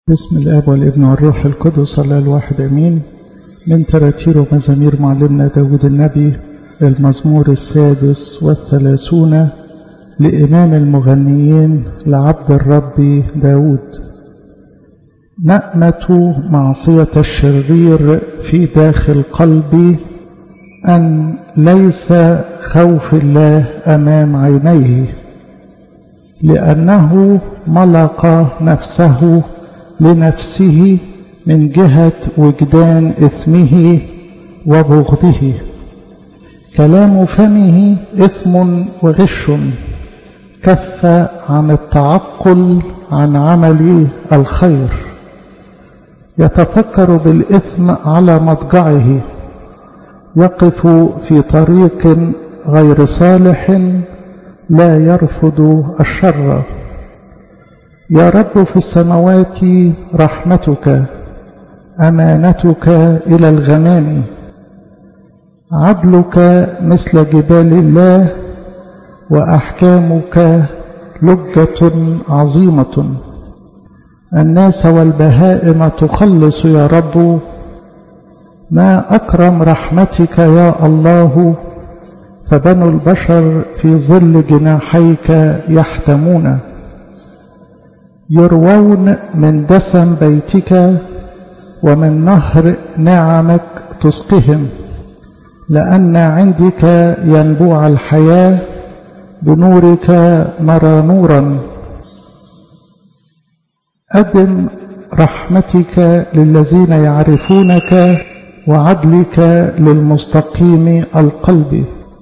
بسم الاب والابن والروح القدس الله الواحد امين من تراتير ومزامير معلمنا داود النبي المزمور السادس والثلاثون لإمام المغنيين لعبد الرب داود نأمة معصية الشرير في داخل قلبي أن ليس خوف الله أمام عينيه لأنه ملق نفسه لنفسه من جهة وجدان إثمه وبغضه كلام فمه إثم وغش كف عن التعقل عن عمل الخير يتفكر بالإثم على مضجعه يقف في طريق غير صالح لا يرفض الشر يا رب في السماوات رحمتك أمانتك إلى الغمام عدلك مثل جبال الله وأحكامك لجة عظيمة الناس والبهائم تخلص يا رب ما أكرم رحمتك يا الله فبنو البشر في ظل جناحيك يحتمون يروون من دسم بيتك ومن نهر نعمك تسقهم لأن عندك ينبوع الحياة بنورك نرى نورا أدم رحمتك للذين يعرفونك وعدلك للمستقيم القلب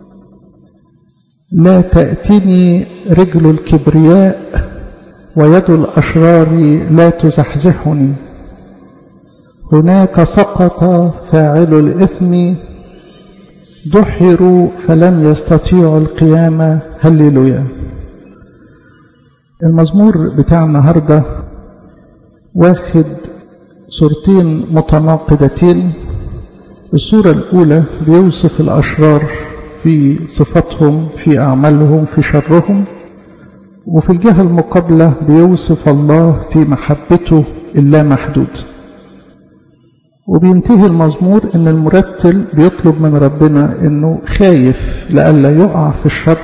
لا تأتني رجل الكبرياء ويد الأشرار لا تزحزحني هناك سقط فاعل الإثم دحروا فلم يستطيعوا القيامة هللويا المزمور بتاع النهاردة واخد صورتين متناقضتين الصورة الأولى بيوصف الأشرار في صفاتهم في أعمالهم في شرهم وفي الجهة المقابلة بيوصف الله في محبته اللامحدود وبينتهي المزمور ان المرتل بيطلب من ربنا انه خايف لئلا يقع في الشر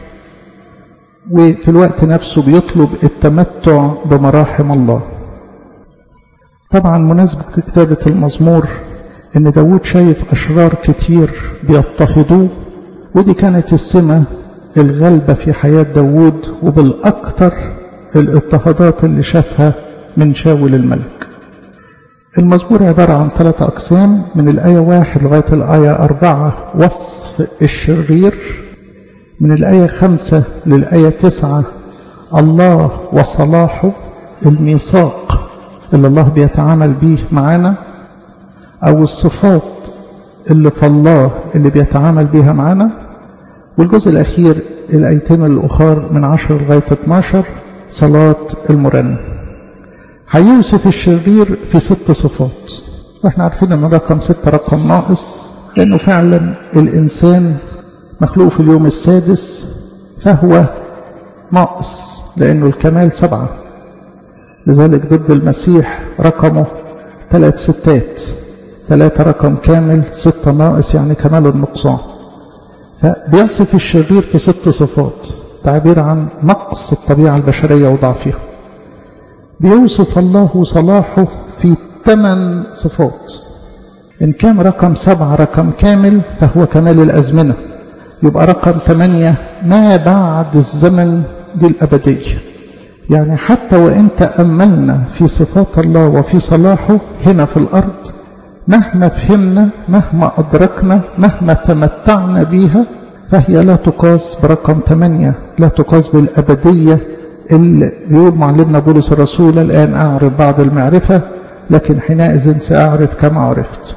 وفي الوقت نفسه بيطلب التمتع بمراحم الله طبعا مناسبة كتابة المزمور ان داود شايف اشرار كتير بيضطهدوه ودي كانت السمة الغلبة في حياة داود وبالأكثر الاضطهادات اللي شافها من شاول الملك المزمور عبارة عن ثلاثة أقسام من الآية واحد لغاية الآية أربعة وصف الشرير من الآية خمسة للآية تسعة الله وصلاحه الميثاق اللي الله بيتعامل به معانا أو الصفات اللي في الله اللي بيتعامل بها معانا والجزء الأخير الأيتين الأخر من 10 لغاية 12 صلاة المرنم هيوصف الشرير في ست صفات واحنا عارفين ان رقم ستة رقم ناقص لانه فعلا الانسان مخلوق في اليوم السادس فهو ناقص لانه الكمال سبعة لذلك ضد المسيح رقمه ثلاث ستات ثلاثة رقم كامل ستة ناقص يعني كمال النقصان فبيصف الشرير في ست صفات تعبير عن نقص الطبيعة البشرية وضعفها بيوصف الله صلاحه في ثمان صفات إن كان رقم سبعة رقم كامل فهو كمال الأزمنة يبقى رقم ثمانية ما بعد الزمن دي الأبدية يعني حتى وإن تأملنا في صفات الله وفي صلاحه هنا في الأرض مهما فهمنا مهما أدركنا مهما تمتعنا بيها فهي لا تقاس برقم ثمانية لا تقاس بالأبدية اللي بيقول معلمنا بولس الرسول الآن أعرف بعض المعرفة لكن حينئذ سأعرف كما عرفت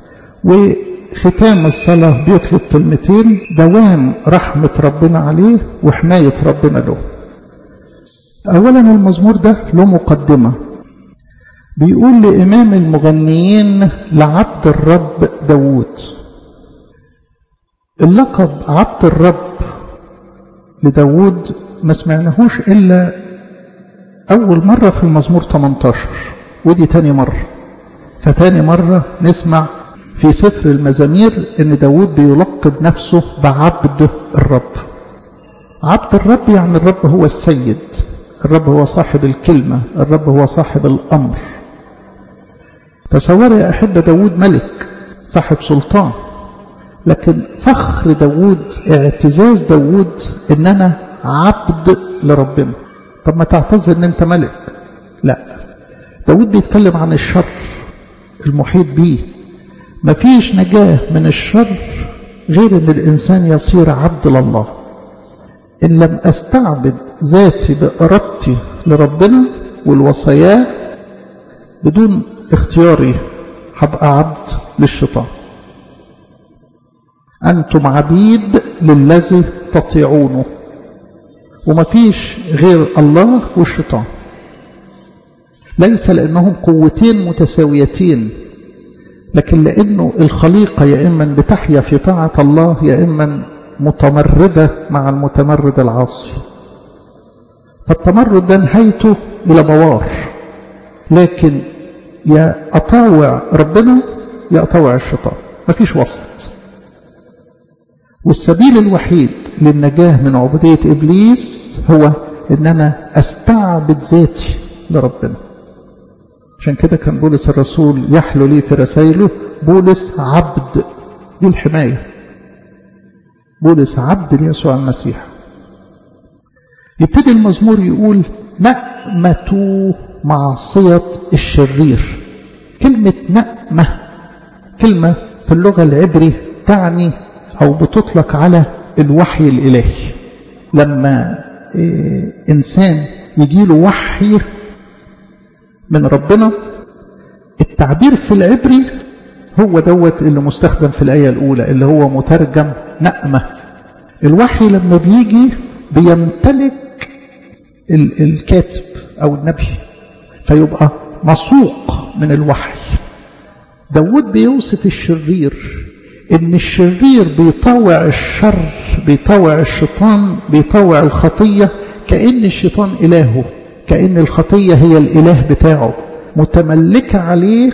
وختام الصلاة بيطلب كلمتين دوام رحمة ربنا عليه وحماية ربنا له أولا المزمور ده له مقدمة بيقول لإمام المغنيين لعبد الرب داوود اللقب عبد الرب لداوود ما سمعناهوش إلا أول مرة في المزمور 18 ودي تاني مرة فتاني مرة نسمع في سفر المزامير ان داود بيلقب نفسه بعبد الرب عبد الرب يعني الرب هو السيد الرب هو صاحب الكلمة الرب هو صاحب الأمر تصور يا أحبة داود ملك صاحب سلطان لكن فخر داود اعتزاز داود ان انا عبد لربنا طب ما تعتز ان انت ملك لا داود بيتكلم عن الشر المحيط بيه مفيش نجاة من الشر غير ان الانسان يصير عبد لله ان لم استعبد ذاتي بارادتي لربنا والوصاياه بدون اختياري هبقى عبد للشيطان أنتم عبيد للذي تطيعونه ومفيش غير الله والشيطان ليس لأنهم قوتين متساويتين لكن لأنه الخليقة يا إما بتحيا في طاعة الله يا إما متمردة مع المتمرد العاصي فالتمرد ده نهايته إلى بوار لكن يا أطاوع ربنا يا أطاوع الشيطان مفيش وسط والسبيل الوحيد للنجاة من عبودية إبليس هو إن أنا أستعبد ذاتي لربنا عشان كده كان بولس الرسول يحلو لي في رسائله بولس عبد دي الحماية بولس عبد ليسوع المسيح يبتدي المزمور يقول نأمة معصية الشرير كلمة نأمة كلمة في اللغة العبري تعني أو بتطلق على الوحي الإلهي لما إنسان يجيله وحي من ربنا التعبير في العبري هو دوت اللي مستخدم في الآية الأولى اللي هو مترجم نأمة الوحي لما بيجي بيمتلك الكاتب أو النبي فيبقى مسوق من الوحي داود بيوصف الشرير ان الشرير بيطوع الشر بيطوع الشيطان بيطوع الخطية كأن الشيطان إلهه كأن الخطية هي الإله بتاعه متملكة عليه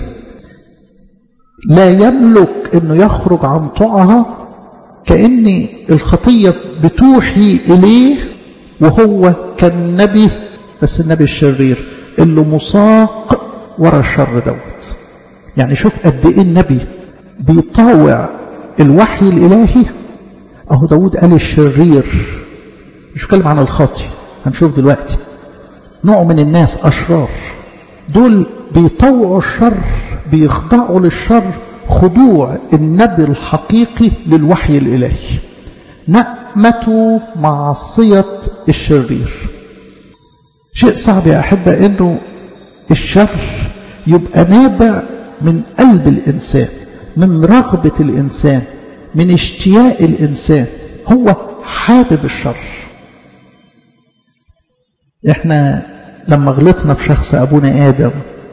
لا يملك انه يخرج عن طوعها كأن الخطية بتوحي إليه وهو كالنبي بس النبي الشرير اللي مساق ورا الشر دوت يعني شوف قد ايه النبي بيطاوع الوحي الإلهي أهو داود قال الشرير مش بتكلم عن الخاطي هنشوف دلوقتي نوع من الناس أشرار دول بيطوعوا الشر بيخضعوا للشر خضوع النبي الحقيقي للوحي الإلهي نأمة معصية الشرير شيء صعب يا أحبة أنه الشر يبقى نابع من قلب الإنسان من رغبة الإنسان من اشتياق الإنسان هو حابب الشر احنا لما غلطنا في شخص أبونا آدم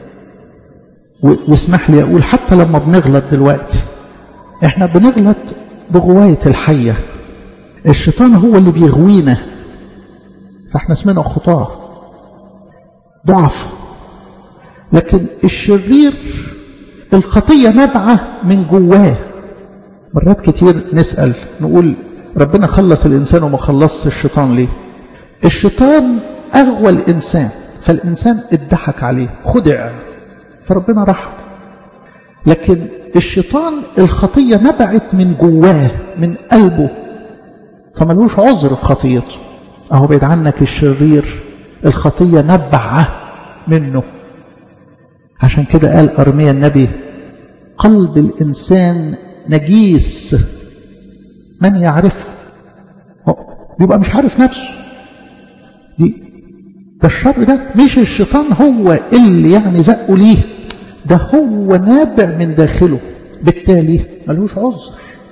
واسمح لي أقول حتى لما بنغلط دلوقتي احنا بنغلط بغواية الحية الشيطان هو اللي بيغوينا فاحنا اسمنا خطاه ضعف لكن الشرير الخطية نابعة من جواه مرات كتير نسأل نقول ربنا خلص الإنسان وما خلصش الشيطان ليه الشيطان أغوى الإنسان فالإنسان اتضحك عليه خدع فربنا رحمه لكن الشيطان الخطية نبعت من جواه من قلبه فملوش عذر في خطيته أهو بعيد عنك الشرير الخطية نبعة منه عشان كده قال أرميا النبي قلب الإنسان نجيس من يعرف بيبقى مش عارف نفسه دي ده الشر ده مش الشيطان هو اللي يعني زقه ليه ده هو نابع من داخله بالتالي ملوش عذر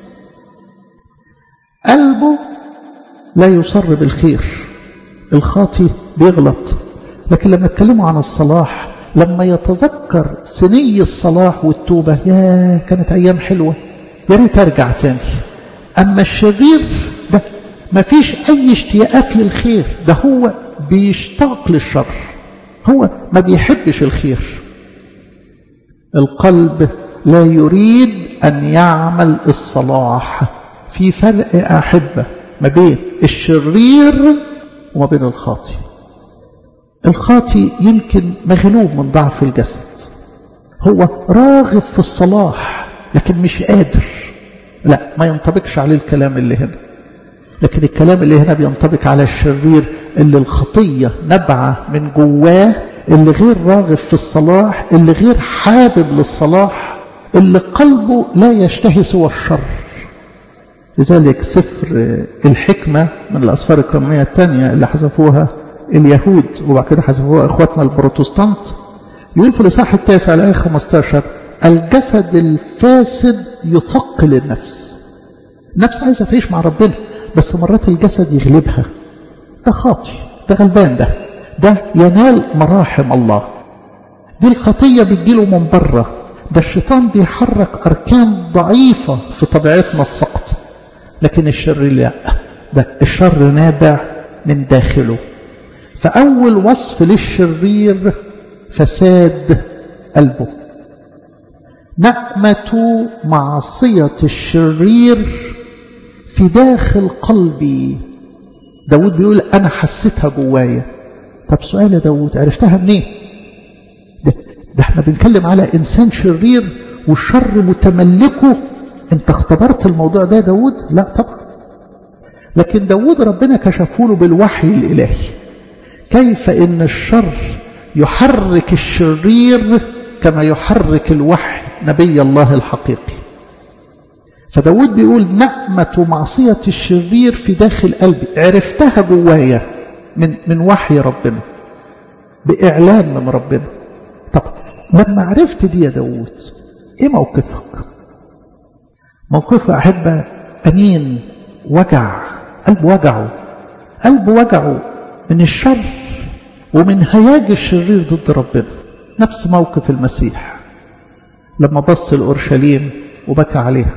قلبه لا يصر بالخير الخاطي بيغلط لكن لما يتكلموا عن الصلاح لما يتذكر سني الصلاح والتوبة يا كانت أيام حلوة يا ريت أرجع تاني أما الشرير ده ما فيش أي اشتياقات للخير ده هو بيشتاق للشر هو ما بيحبش الخير القلب لا يريد أن يعمل الصلاح في فرق أحبة ما بين الشرير وما بين الخاطي الخاطي يمكن مغلوب من ضعف الجسد هو راغب في الصلاح لكن مش قادر لا ما ينطبقش عليه الكلام اللي هنا لكن الكلام اللي هنا بينطبق على الشرير اللي الخطية نبعة من جواه اللي غير راغب في الصلاح اللي غير حابب للصلاح اللي قلبه لا يشتهي سوى الشر لذلك سفر الحكمة من الأسفار القانونية الثانية اللي حذفوها اليهود وبعد كده حذفوها إخواتنا البروتستانت يقول في الإصحاح التاسع الآية 15 الجسد الفاسد يثقل النفس النفس عايزة تعيش مع ربنا بس مرات الجسد يغلبها ده خاطي ده غلبان ده ده ينال مراحم الله دي الخطية بتجيله من بره ده الشيطان بيحرك أركان ضعيفة في طبيعتنا السقط لكن الشر لا ده الشر نابع من داخله فأول وصف للشرير فساد قلبه نعمة معصية الشرير في داخل قلبي داود بيقول أنا حسيتها جوايا طب سؤال يا داود عرفتها منين ده, ده احنا بنتكلم على إنسان شرير والشر متملكه انت اختبرت الموضوع ده يا داود لا طبعا لكن داود ربنا كشفه له بالوحي الإلهي كيف إن الشر يحرك الشرير كما يحرك الوحي نبي الله الحقيقي فداود بيقول نعمة معصية الشرير في داخل قلبي عرفتها جوايا من, من وحي ربنا بإعلان من ربنا طب لما عرفت دي يا داود ايه موقفك موقفه أحبة أنين وجع قلب وجعه قلب وجعه من الشر ومن هياج الشرير ضد ربنا نفس موقف المسيح لما بص لأورشليم وبكى عليها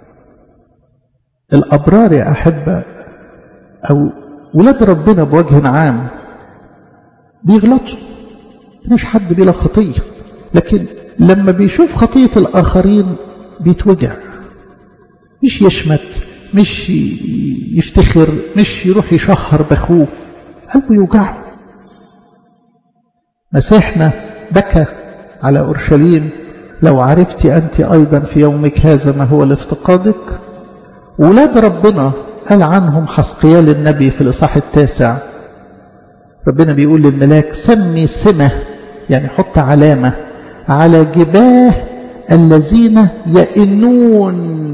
الأبرار يا أحبة أو ولاد ربنا بوجه عام بيغلطوا مش حد بلا خطية لكن لما بيشوف خطية الآخرين بيتوجع مش يشمت مش يفتخر مش يروح يشهر بأخوه قلبه يوجعه مسيحنا بكى على أورشليم لو عرفت أنت أيضا في يومك هذا ما هو لافتقادك ولاد ربنا قال عنهم حسقيال النبي في الإصحاح التاسع ربنا بيقول للملاك سمي سمة يعني حط علامة على جباه الذين يئنون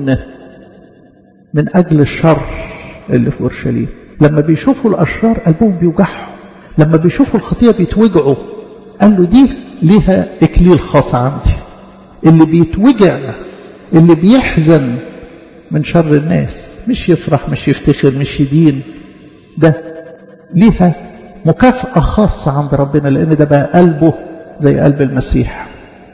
من أجل الشر اللي في أورشليم لما بيشوفوا الأشرار قلبهم بيوجعهم لما بيشوفوا الخطية بيتوجعوا قال له دي ليها إكليل خاص عندي اللي بيتوجع اللي بيحزن من شر الناس مش يفرح مش يفتخر مش يدين ده ليها مكافأة خاصة عند ربنا لأن ده بقى قلبه زي قلب المسيح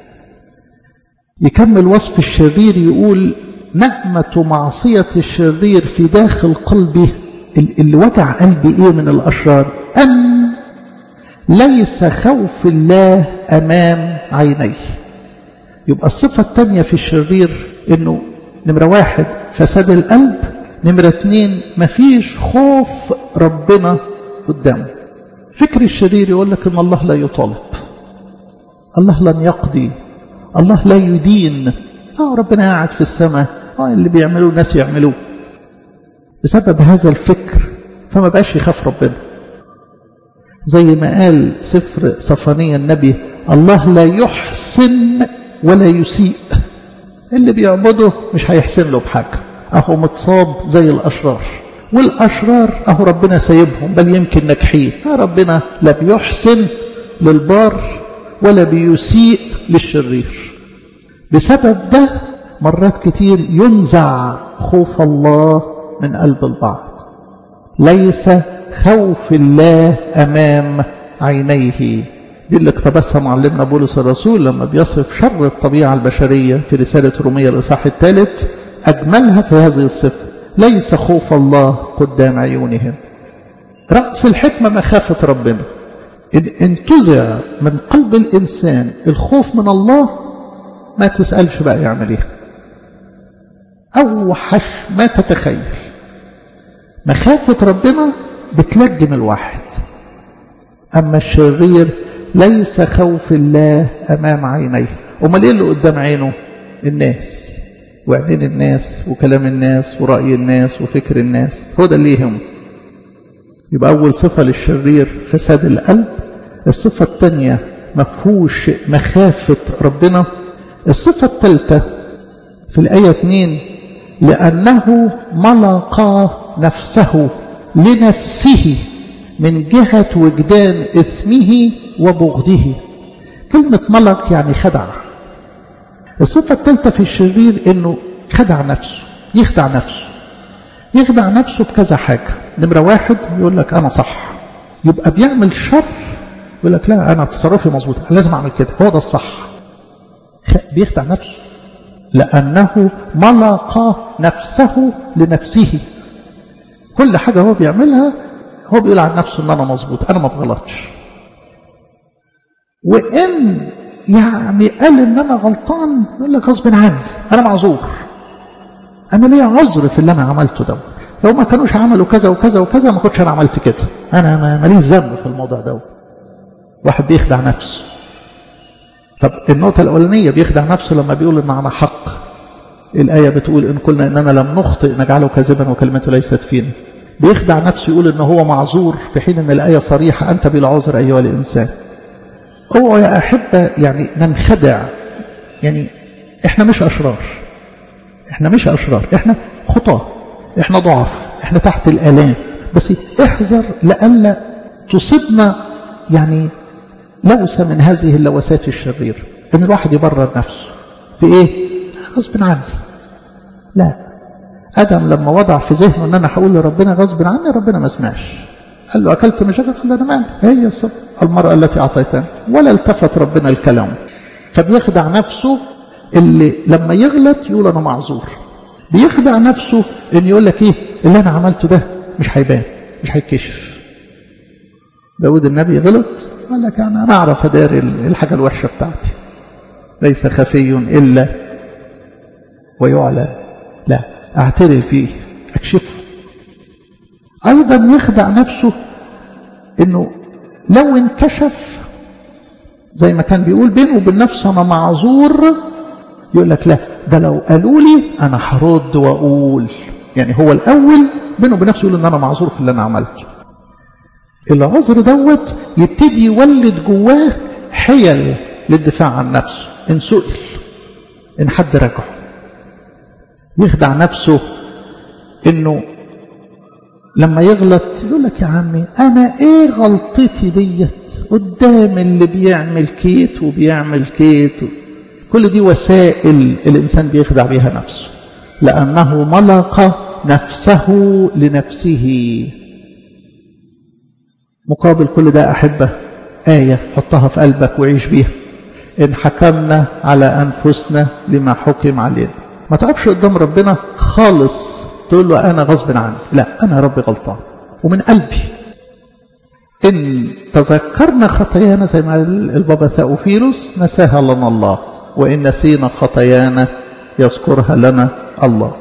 يكمل وصف الشرير يقول نعمة معصية الشرير في داخل قلبه اللي وجع قلبي ايه من الأشرار أن ليس خوف الله أمام عينيه يبقى الصفة الثانية في الشرير انه نمرة واحد فساد القلب نمرة اتنين مفيش خوف ربنا قدامه فكر الشرير يقول لك ان الله لا يطالب الله لن يقضي الله لا يدين اه ربنا قاعد في السماء اه اللي بيعملوه الناس يعملوه بسبب هذا الفكر فما بقاش يخاف ربنا زي ما قال سفر صفانية النبي الله لا يحسن ولا يسيء اللي بيعبده مش هيحسن له بحاجة اهو متصاب زي الأشرار والأشرار اهو ربنا سايبهم بل يمكن ناجحين ربنا لا بيحسن للبار ولا بيسيء للشرير بسبب ده مرات كتير ينزع خوف الله من قلب البعض ليس خوف الله أمام عينيه دي اللي اقتبسها معلمنا بولس الرسول لما بيصف شر الطبيعة البشرية في رسالة رومية الإصحاح الثالث أجملها في هذه الصفة ليس خوف الله قدام عيونهم رأس الحكمة مخافة ربنا إن انتزع من قلب الإنسان الخوف من الله ما تسألش بقى يعمل ايه أوحش ما تتخيل مخافة ربنا بتلجم الواحد أما الشرير ليس خوف الله أمام عينيه أمال إيه اللي قدام عينه الناس وعدين الناس وكلام الناس ورأي الناس وفكر الناس هو ده اللي يهم يبقى أول صفة للشرير فساد القلب الصفة الثانية مفهوش مخافة ربنا الصفة الثالثة في الآية 2 لأنه ملقى نفسه لنفسه من جهة وجدان إثمه وبغضه كلمة ملق يعني خدع الصفة الثالثة في الشرير انه خدع نفسه يخدع نفسه يخدع نفسه بكذا حاجة نمرة واحد يقول لك انا صح يبقى بيعمل شر يقول لك لا انا تصرفي مظبوط انا لازم اعمل كده هو ده الصح بيخدع نفسه لانه ملقى نفسه لنفسه كل حاجة هو بيعملها هو بيقول عن نفسه ان انا مظبوط انا ما بغلطش وان يعني قال ان انا غلطان يقول لك غصب عني انا معذور انا ليا عذر في اللي انا عملته ده لو ما كانوش عملوا كذا وكذا وكذا ما كنتش انا عملت كده انا ماليش ذنب في الموضوع ده واحد بيخدع نفسه طب النقطة الأولانية بيخدع نفسه لما بيقول إن أنا حق الآية بتقول إن قلنا إننا لم نخطئ نجعله كاذبا وكلمته ليست فينا بيخدع نفسه يقول إن هو معذور في حين إن الآية صريحة أنت بالعذر أيها الإنسان اوعوا يا أحبة يعني ننخدع يعني احنا مش أشرار احنا مش أشرار احنا خطاة احنا ضعف احنا تحت الآلام بس احذر لألا تصيبنا يعني لوسة من هذه اللوسات الشريرة ان الواحد يبرر نفسه في ايه غصب عني لا ادم لما وضع في ذهنه ان انا هقول لربنا غصب عني ربنا ما سمعش قال له أكلت من شجرة قال له أنا مالي هي الصبر المرأة التي أعطيتها ولا التفت ربنا الكلام فبيخدع نفسه اللي لما يغلط يقول أنا معذور بيخدع نفسه إن يقول لك إيه اللي أنا عملته ده مش هيبان مش هيتكشف داود النبي غلط قال لك أنا أنا أعرف أداري الحاجة الوحشة بتاعتي ليس خفي إلا ويعلى لا أعترف فيه أكشفه أيضا يخدع نفسه أنه لو انكشف زي ما كان بيقول بينه وبين نفسه أنا معذور يقول لك لا ده لو قالوا لي أنا هرد وأقول يعني هو الأول بينه وبين نفسه يقول أن أنا معذور في اللي أنا عملته العذر دوت يبتدي يولد جواه حيل للدفاع عن نفسه إن سئل إن حد رجعه يخدع نفسه إنه لما يغلط يقول لك يا عمي أنا إيه غلطتي ديت قدام اللي بيعمل كيت وبيعمل كيت كل دي وسائل الإنسان بيخدع بيها نفسه لأنه ملق نفسه لنفسه مقابل كل ده أحبة آية حطها في قلبك وعيش بيها إن حكمنا على أنفسنا لما حكم علينا ما تقفش قدام ربنا خالص تقول له أنا غصب عني لا أنا ربي غلطان ومن قلبي إن تذكرنا خطايانا زي ما البابا ثاوفيروس نساها لنا الله وإن نسينا خطايانا يذكرها لنا الله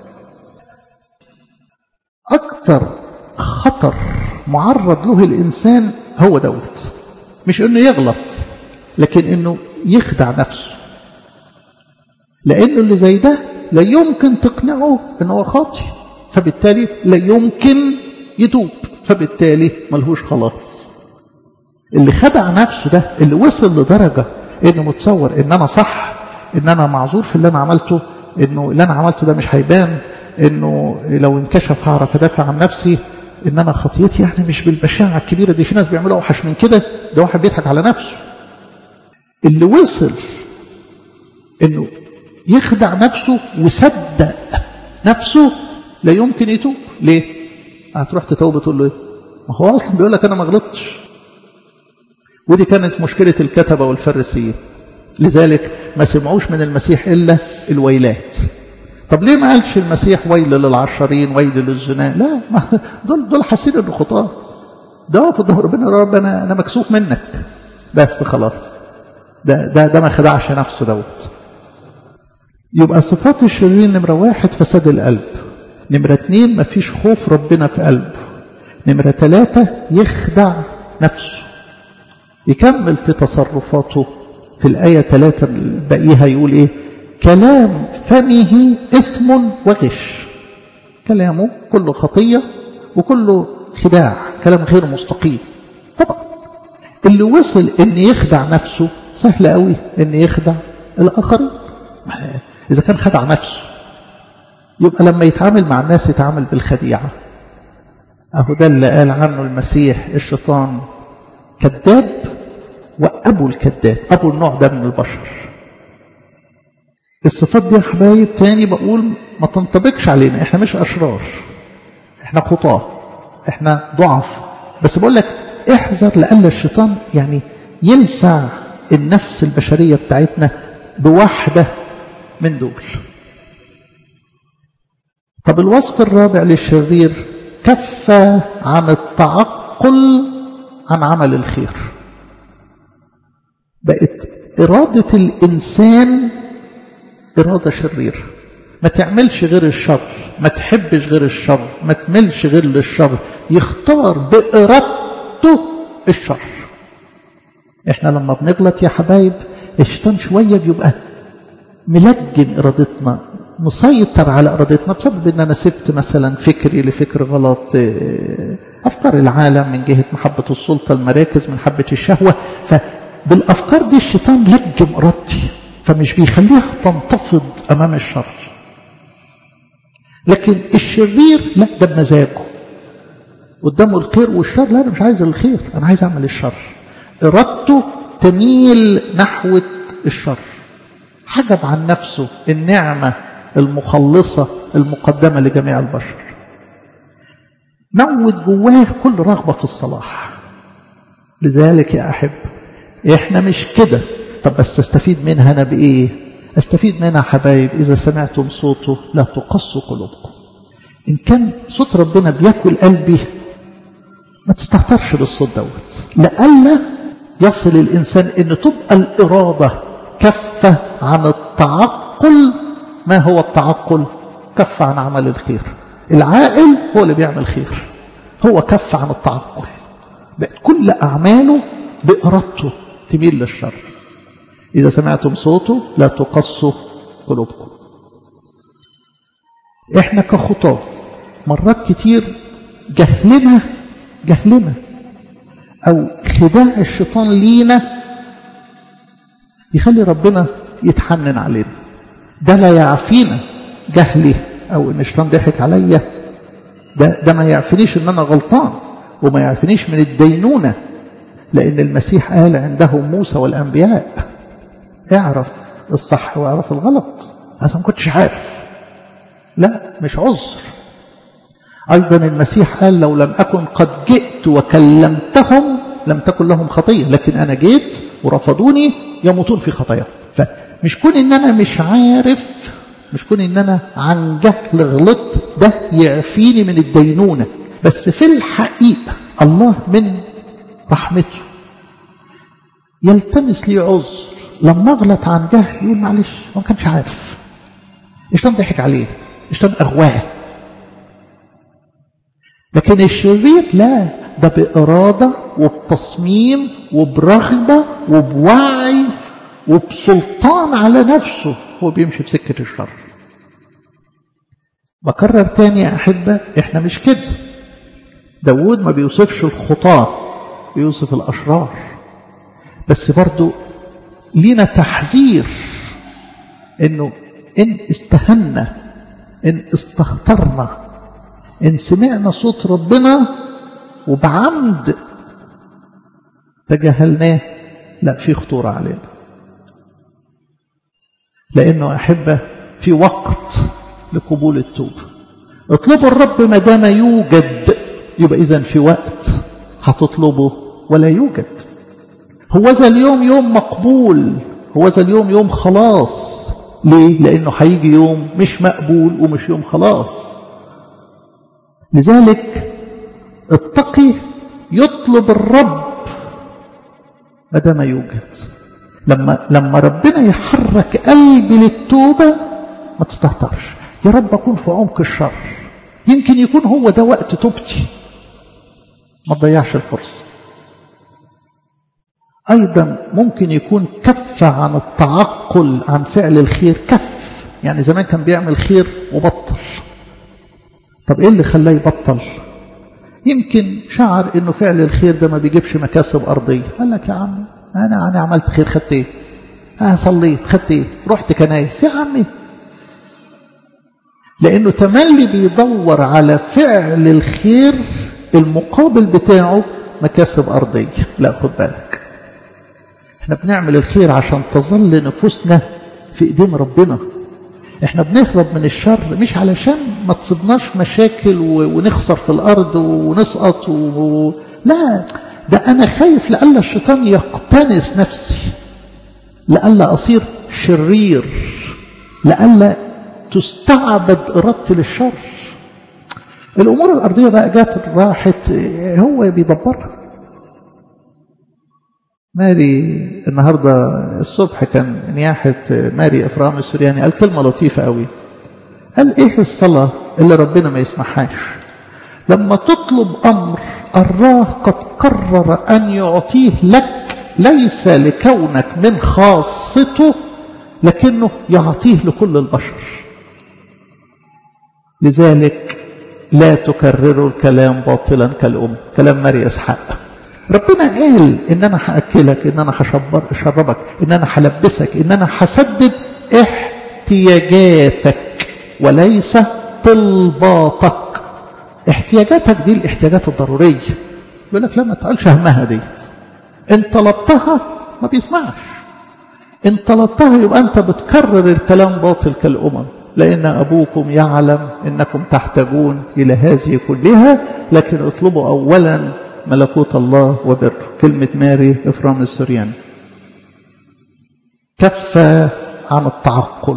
أكثر خطر معرض له الإنسان هو دوت مش إنه يغلط لكن إنه يخدع نفسه لأنه اللي زي ده لا يمكن تقنعه إنه هو خاطي فبالتالي لا يمكن يتوب فبالتالي ملهوش خلاص اللي خدع نفسه ده اللي وصل لدرجة إنه متصور إن أنا صح إن أنا معذور في اللي أنا عملته إنه اللي أنا عملته ده مش هيبان إنه لو انكشف هعرف أدافع عن نفسي إن أنا خطيتي يعني مش بالبشاعة الكبيرة دي في ناس بيعملوا أوحش من كده ده واحد بيضحك على نفسه اللي وصل إنه يخدع نفسه وصدق نفسه لا يمكن يتوب ليه هتروح تتوب تقول له ايه ما هو اصلا بيقول لك انا ما غلطتش ودي كانت مشكله الكتبه والفريسيين لذلك ما سمعوش من المسيح الا الويلات طب ليه ما قالش المسيح ويل للعشرين ويل للزنا لا ما دول دول حاسين انه خطاه ده واقف قدام ربنا يا رب انا انا مكسوف منك بس خلاص ده ده ده ما خدعش نفسه دوت يبقى صفات الشرير نمرة واحد فساد القلب نمرة اتنين مفيش خوف ربنا في قلبه نمرة ثلاثة يخدع نفسه يكمل في تصرفاته في الآية ثلاثة البقيها يقول إيه كلام فمه إثم وغش كلامه كله خطية وكله خداع كلام غير مستقيم طبعا اللي وصل ان يخدع نفسه سهل قوي ان يخدع الاخرين اذا كان خدع نفسه يبقى لما يتعامل مع الناس يتعامل بالخديعة اهو ده اللي قال عنه المسيح الشيطان كذاب وابو الكذاب ابو النوع ده من البشر الصفات دي يا حبايب تاني بقول ما تنطبقش علينا احنا مش اشرار احنا خطاه احنا ضعف بس بقول لك احذر لأن الشيطان يعني يلسع النفس البشرية بتاعتنا بواحدة من دول طب الوصف الرابع للشرير كف عن التعقل عن عمل الخير بقت إرادة الإنسان إرادة شريرة ما تعملش غير الشر ما تحبش غير الشر ما تملش غير للشر يختار بإرادته الشر احنا لما بنغلط يا حبايب الشيطان شوية بيبقى ملجن إرادتنا مسيطر على إرادتنا بسبب إن أنا سبت مثلا فكري لفكر غلط أفكار العالم من جهة محبة السلطة المراكز من حبة الشهوة فبالأفكار دي الشيطان لجم إرادتي فمش بيخليها تنتفض أمام الشر لكن الشرير لا ده بمزاجه قدامه الخير والشر لا أنا مش عايز الخير أنا عايز أعمل الشر إرادته تميل نحو الشر حجب عن نفسه النعمة المخلصة المقدمة لجميع البشر موت جواه كل رغبة في الصلاح لذلك يا أحب إحنا مش كده طب بس استفيد منها أنا بإيه استفيد منها حبايب إذا سمعتم صوته لا تقصوا قلوبكم إن كان صوت ربنا بياكل قلبي ما تستهترش بالصوت دوت لألا يصل الإنسان إن تبقى الإرادة كف عن التعقل ما هو التعقل كف عن عمل الخير العاقل هو اللي بيعمل خير هو كف عن التعقل بقت كل أعماله بإرادته تميل للشر إذا سمعتم صوته لا تقصوا قلوبكم إحنا كخطاة مرات كتير جهلنا جهلنا أو خداع الشيطان لينا يخلي ربنا يتحنن علينا ده لا يعفينا جهلي أو إن الشيطان ضحك عليا ده, ده ما يعفنيش إن أنا غلطان وما يعفنيش من الدينونة لأن المسيح قال عنده موسى والأنبياء اعرف الصح واعرف الغلط أنا ما كنتش عارف لا مش عذر أيضا المسيح قال لو لم أكن قد جئت وكلمتهم لم تكن لهم خطية لكن أنا جيت ورفضوني يموتون في خطاياهم فمش كون إن أنا مش عارف مش كون إن أنا عن جهل غلطت ده يعفيني من الدينونة بس في الحقيقة الله من رحمته يلتمس لي عذر لما اغلط عن جهل يقول معلش ما كانش عارف الشيطان ضحك عليه الشيطان اغواه لكن الشرير لا ده بإرادة وبتصميم وبرغبة وبوعي وبسلطان على نفسه هو بيمشي في سكة الشر بكرر تاني يا أحبة إحنا مش كده داود ما بيوصفش الخطاة بيوصف الأشرار بس برضو لينا تحذير إنه إن استهنا إن استهترنا إن سمعنا صوت ربنا وبعمد تجاهلناه لا في خطورة علينا لأنه أحبة في وقت لقبول التوبة اطلبوا الرب ما دام يوجد يبقى إذا في وقت هتطلبه ولا يوجد هو ذا اليوم يوم مقبول هو ذا اليوم يوم خلاص ليه؟ لأنه هيجي يوم مش مقبول ومش يوم خلاص لذلك التقي يطلب الرب ما دام يوجد لما لما ربنا يحرك قلبي للتوبه ما تستهترش يا رب أكون في عمق الشر يمكن يكون هو ده وقت توبتي ما تضيعش الفرصة أيضا ممكن يكون كف عن التعقل عن فعل الخير كف يعني زمان كان بيعمل خير وبطل طب إيه اللي خلاه يبطل يمكن شعر إنه فعل الخير ده ما بيجيبش مكاسب أرضية قال لك يا عم أنا أنا عملت خير خدت إيه آه صليت خدت إيه رحت كنايس يا عمي لأنه تملي بيدور على فعل الخير المقابل بتاعه مكاسب أرضية لا خد بالك احنا بنعمل الخير عشان تظل نفوسنا في ايدين ربنا احنا بنهرب من الشر مش علشان ما تصيبناش مشاكل ونخسر في الارض ونسقط و... لا ده انا خايف لألا الشيطان يقتنس نفسي لألا اصير شرير لألا تستعبد ارادتي للشر الامور الارضيه بقى جات راحت هو بيدبرها ماري النهاردة الصبح كان نياحة ماري إفرام السورياني قال كلمة لطيفة قوي قال إيه الصلاة اللي ربنا ما يسمحهاش لما تطلب أمر الله قد قرر أن يعطيه لك ليس لكونك من خاصته لكنه يعطيه لكل البشر لذلك لا تكرروا الكلام باطلا كالأم كلام ماري إسحاق ربنا قال ان انا هاكلك ان انا هشربك ان انا هلبسك ان انا هسدد احتياجاتك وليس طلباتك احتياجاتك دي الاحتياجات الضروريه يقول لك لا ما تقولش همها ديت ان طلبتها ما بيسمعش ان طلبتها يبقى انت بتكرر الكلام باطل كالامم لان ابوكم يعلم انكم تحتاجون الى هذه كلها لكن اطلبوا اولا ملكوت الله وبر كلمة ماري إفرام السرياني كف عن التعقل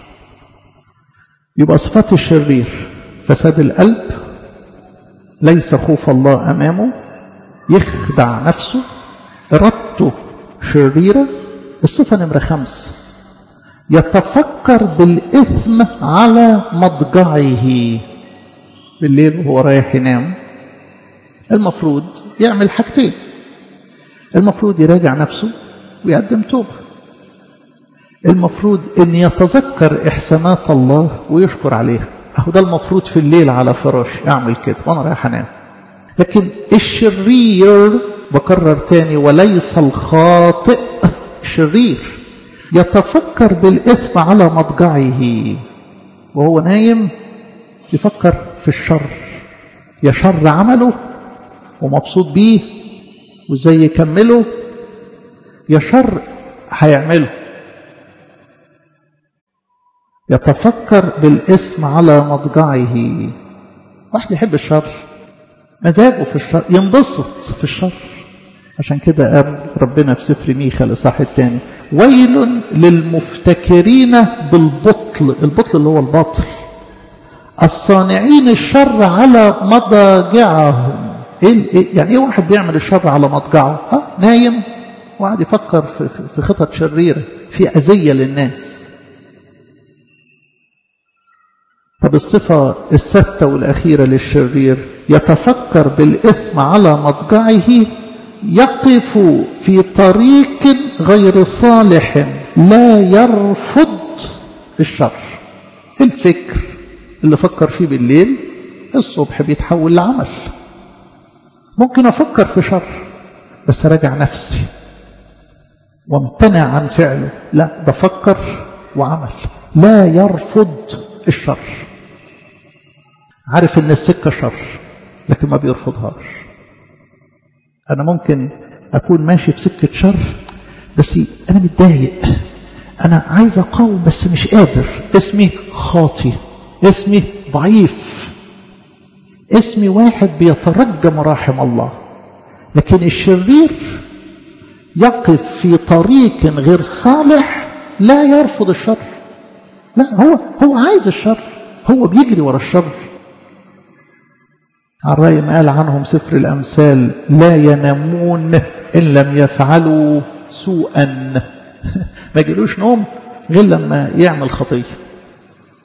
يبقى صفات الشرير فساد القلب ليس خوف الله أمامه يخدع نفسه إرادته شريرة الصفة نمرة خمس يتفكر بالإثم على مضجعه بالليل وهو رايح ينام المفروض يعمل حاجتين المفروض يراجع نفسه ويقدم توبة المفروض ان يتذكر احسانات الله ويشكر عليها اهو ده المفروض في الليل على فراش اعمل كده وانا رايح انام لكن الشرير بكرر تاني وليس الخاطئ شرير يتفكر بالاثم على مضجعه وهو نايم يفكر في الشر يا شر عمله ومبسوط بيه وازاي يكمله يا شر هيعمله يتفكر بالاسم على مضجعه واحد يحب الشر مزاجه في الشر ينبسط في الشر عشان كده قال ربنا في سفر ميخا الاصحاح الثاني ويل للمفتكرين بالبطل البطل اللي هو الباطل الصانعين الشر على مضاجعهم إيه يعني ايه واحد بيعمل الشر على مضجعه اه نايم وقاعد يفكر في, في خطط شريره في اذيه للناس طب الصفه السادسه والاخيره للشرير يتفكر بالاثم على مضجعه يقف في طريق غير صالح لا يرفض الشر الفكر اللي فكر فيه بالليل الصبح بيتحول لعمل ممكن أفكر في شر بس راجع نفسي وامتنع عن فعله لا ده فكر وعمل لا يرفض الشر عارف ان السكة شر لكن ما بيرفضهاش انا ممكن اكون ماشي في سكة شر بس انا متضايق انا عايز اقاوم بس مش قادر اسمي خاطي اسمي ضعيف اسمي واحد بيترجى مراحم الله لكن الشرير يقف في طريق غير صالح لا يرفض الشر لا هو هو عايز الشر هو بيجري ورا الشر الرأي ما قال عنهم سفر الأمثال لا ينامون إن لم يفعلوا سوءا ما يجيلوش نوم غير لما يعمل خطية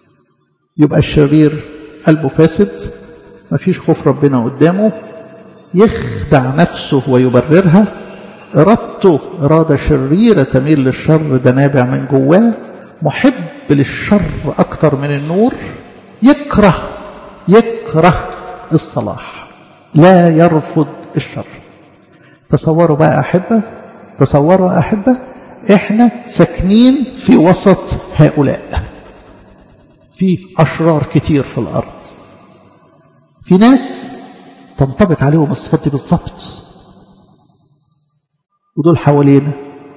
يبقى الشرير قلبه فاسد مفيش خوف ربنا قدامه يخدع نفسه ويبررها إرادته إرادة شريرة تميل للشر ده نابع من جواه محب للشر أكتر من النور يكره يكره الصلاح لا يرفض الشر تصوروا بقى أحبة تصوروا أحبة إحنا ساكنين في وسط هؤلاء في أشرار كتير في الأرض في ناس تنطبق عليهم الصفات دي بالظبط ودول حوالينا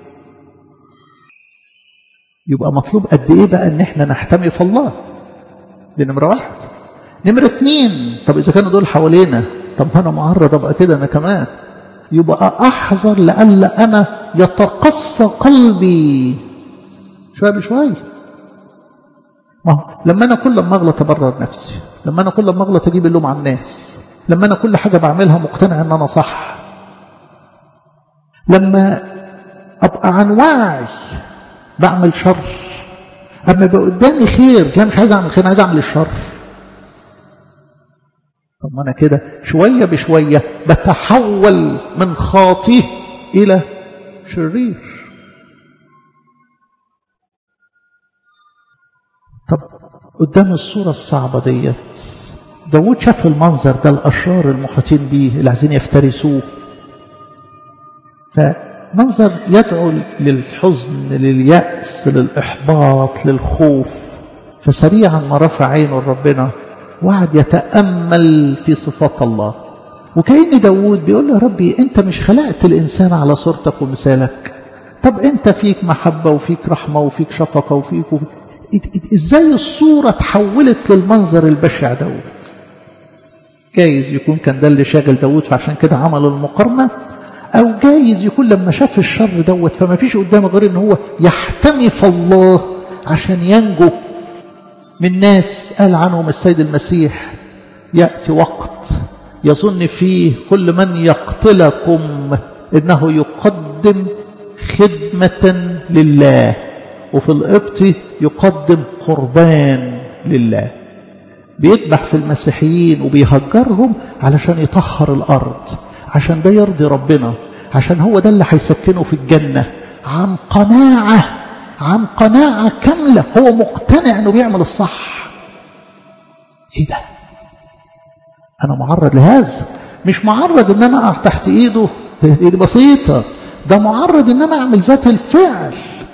يبقى مطلوب قد ايه بقى ان احنا نحتمي في الله دي نمرة واحد نمرة اتنين طب اذا كانوا دول حوالينا طب انا معرض ابقى كده انا كمان يبقى احذر لألا انا يتقصى قلبي شوية بشوية ما هو لما انا كل ما اغلط ابرر نفسي لما انا كل ما اغلط اجيب اللوم على الناس لما انا كل حاجة بعملها مقتنع ان انا صح لما ابقى عن وعي بعمل شر اما يبقى قدامي خير لا مش عايز اعمل خير عايز اعمل الشر طب ما انا كده شويه بشويه بتحول من خاطئ الى شرير طب قدام الصوره الصعبه ديت داود شاف المنظر ده الاشرار المحيطين بيه اللي عايزين يفترسوه فمنظر يدعو للحزن لليأس للإحباط للخوف فسريعا ما رفع عينه لربنا وقعد يتأمل في صفات الله وكأن داود بيقول له ربي أنت مش خلقت الإنسان على صورتك ومثالك طب أنت فيك محبة وفيك رحمة وفيك شفقة وفيك, وفيك إزاي الصورة تحولت للمنظر البشع داود جايز يكون كان ده اللي شاغل داود فعشان كده عمل المقارنة أو جايز يكون لما شاف الشر دوت فما فيش قدامه غير ان هو يحتمي في الله عشان ينجو من ناس قال عنهم السيد المسيح يأتي وقت يظن فيه كل من يقتلكم انه يقدم خدمة لله وفي القبط يقدم قربان لله بيذبح في المسيحيين وبيهجرهم علشان يطهر الأرض عشان ده يرضي ربنا عشان هو ده اللي هيسكنه في الجنة عن قناعة عن قناعة كاملة هو مقتنع انه بيعمل الصح ايه ده انا معرض لهذا مش معرض ان انا اقع تحت ايده دي بسيطة ده معرض ان انا اعمل ذات الفعل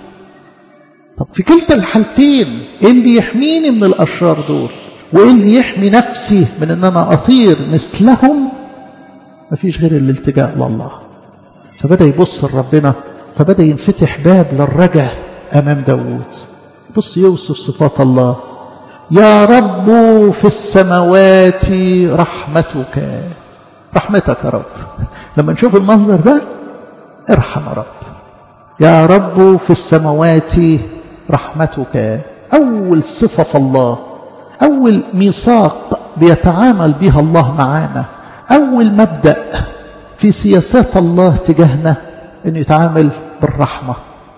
طب في كلتا الحالتين ايه اللي يحميني من الاشرار دول وايه اللي يحمي نفسي من ان انا اطير مثلهم مفيش غير الالتجاء لله فبدأ يبص لربنا فبدأ ينفتح باب للرجاء أمام داود بص يوصف صفات الله يا رب في السماوات رحمتك رحمتك يا رب لما نشوف المنظر ده ارحم يا رب يا رب في السماوات رحمتك أول صفة في الله أول ميثاق بيتعامل بها الله معانا أول مبدأ في سياسات الله تجاهنا أنه يتعامل بالرحمة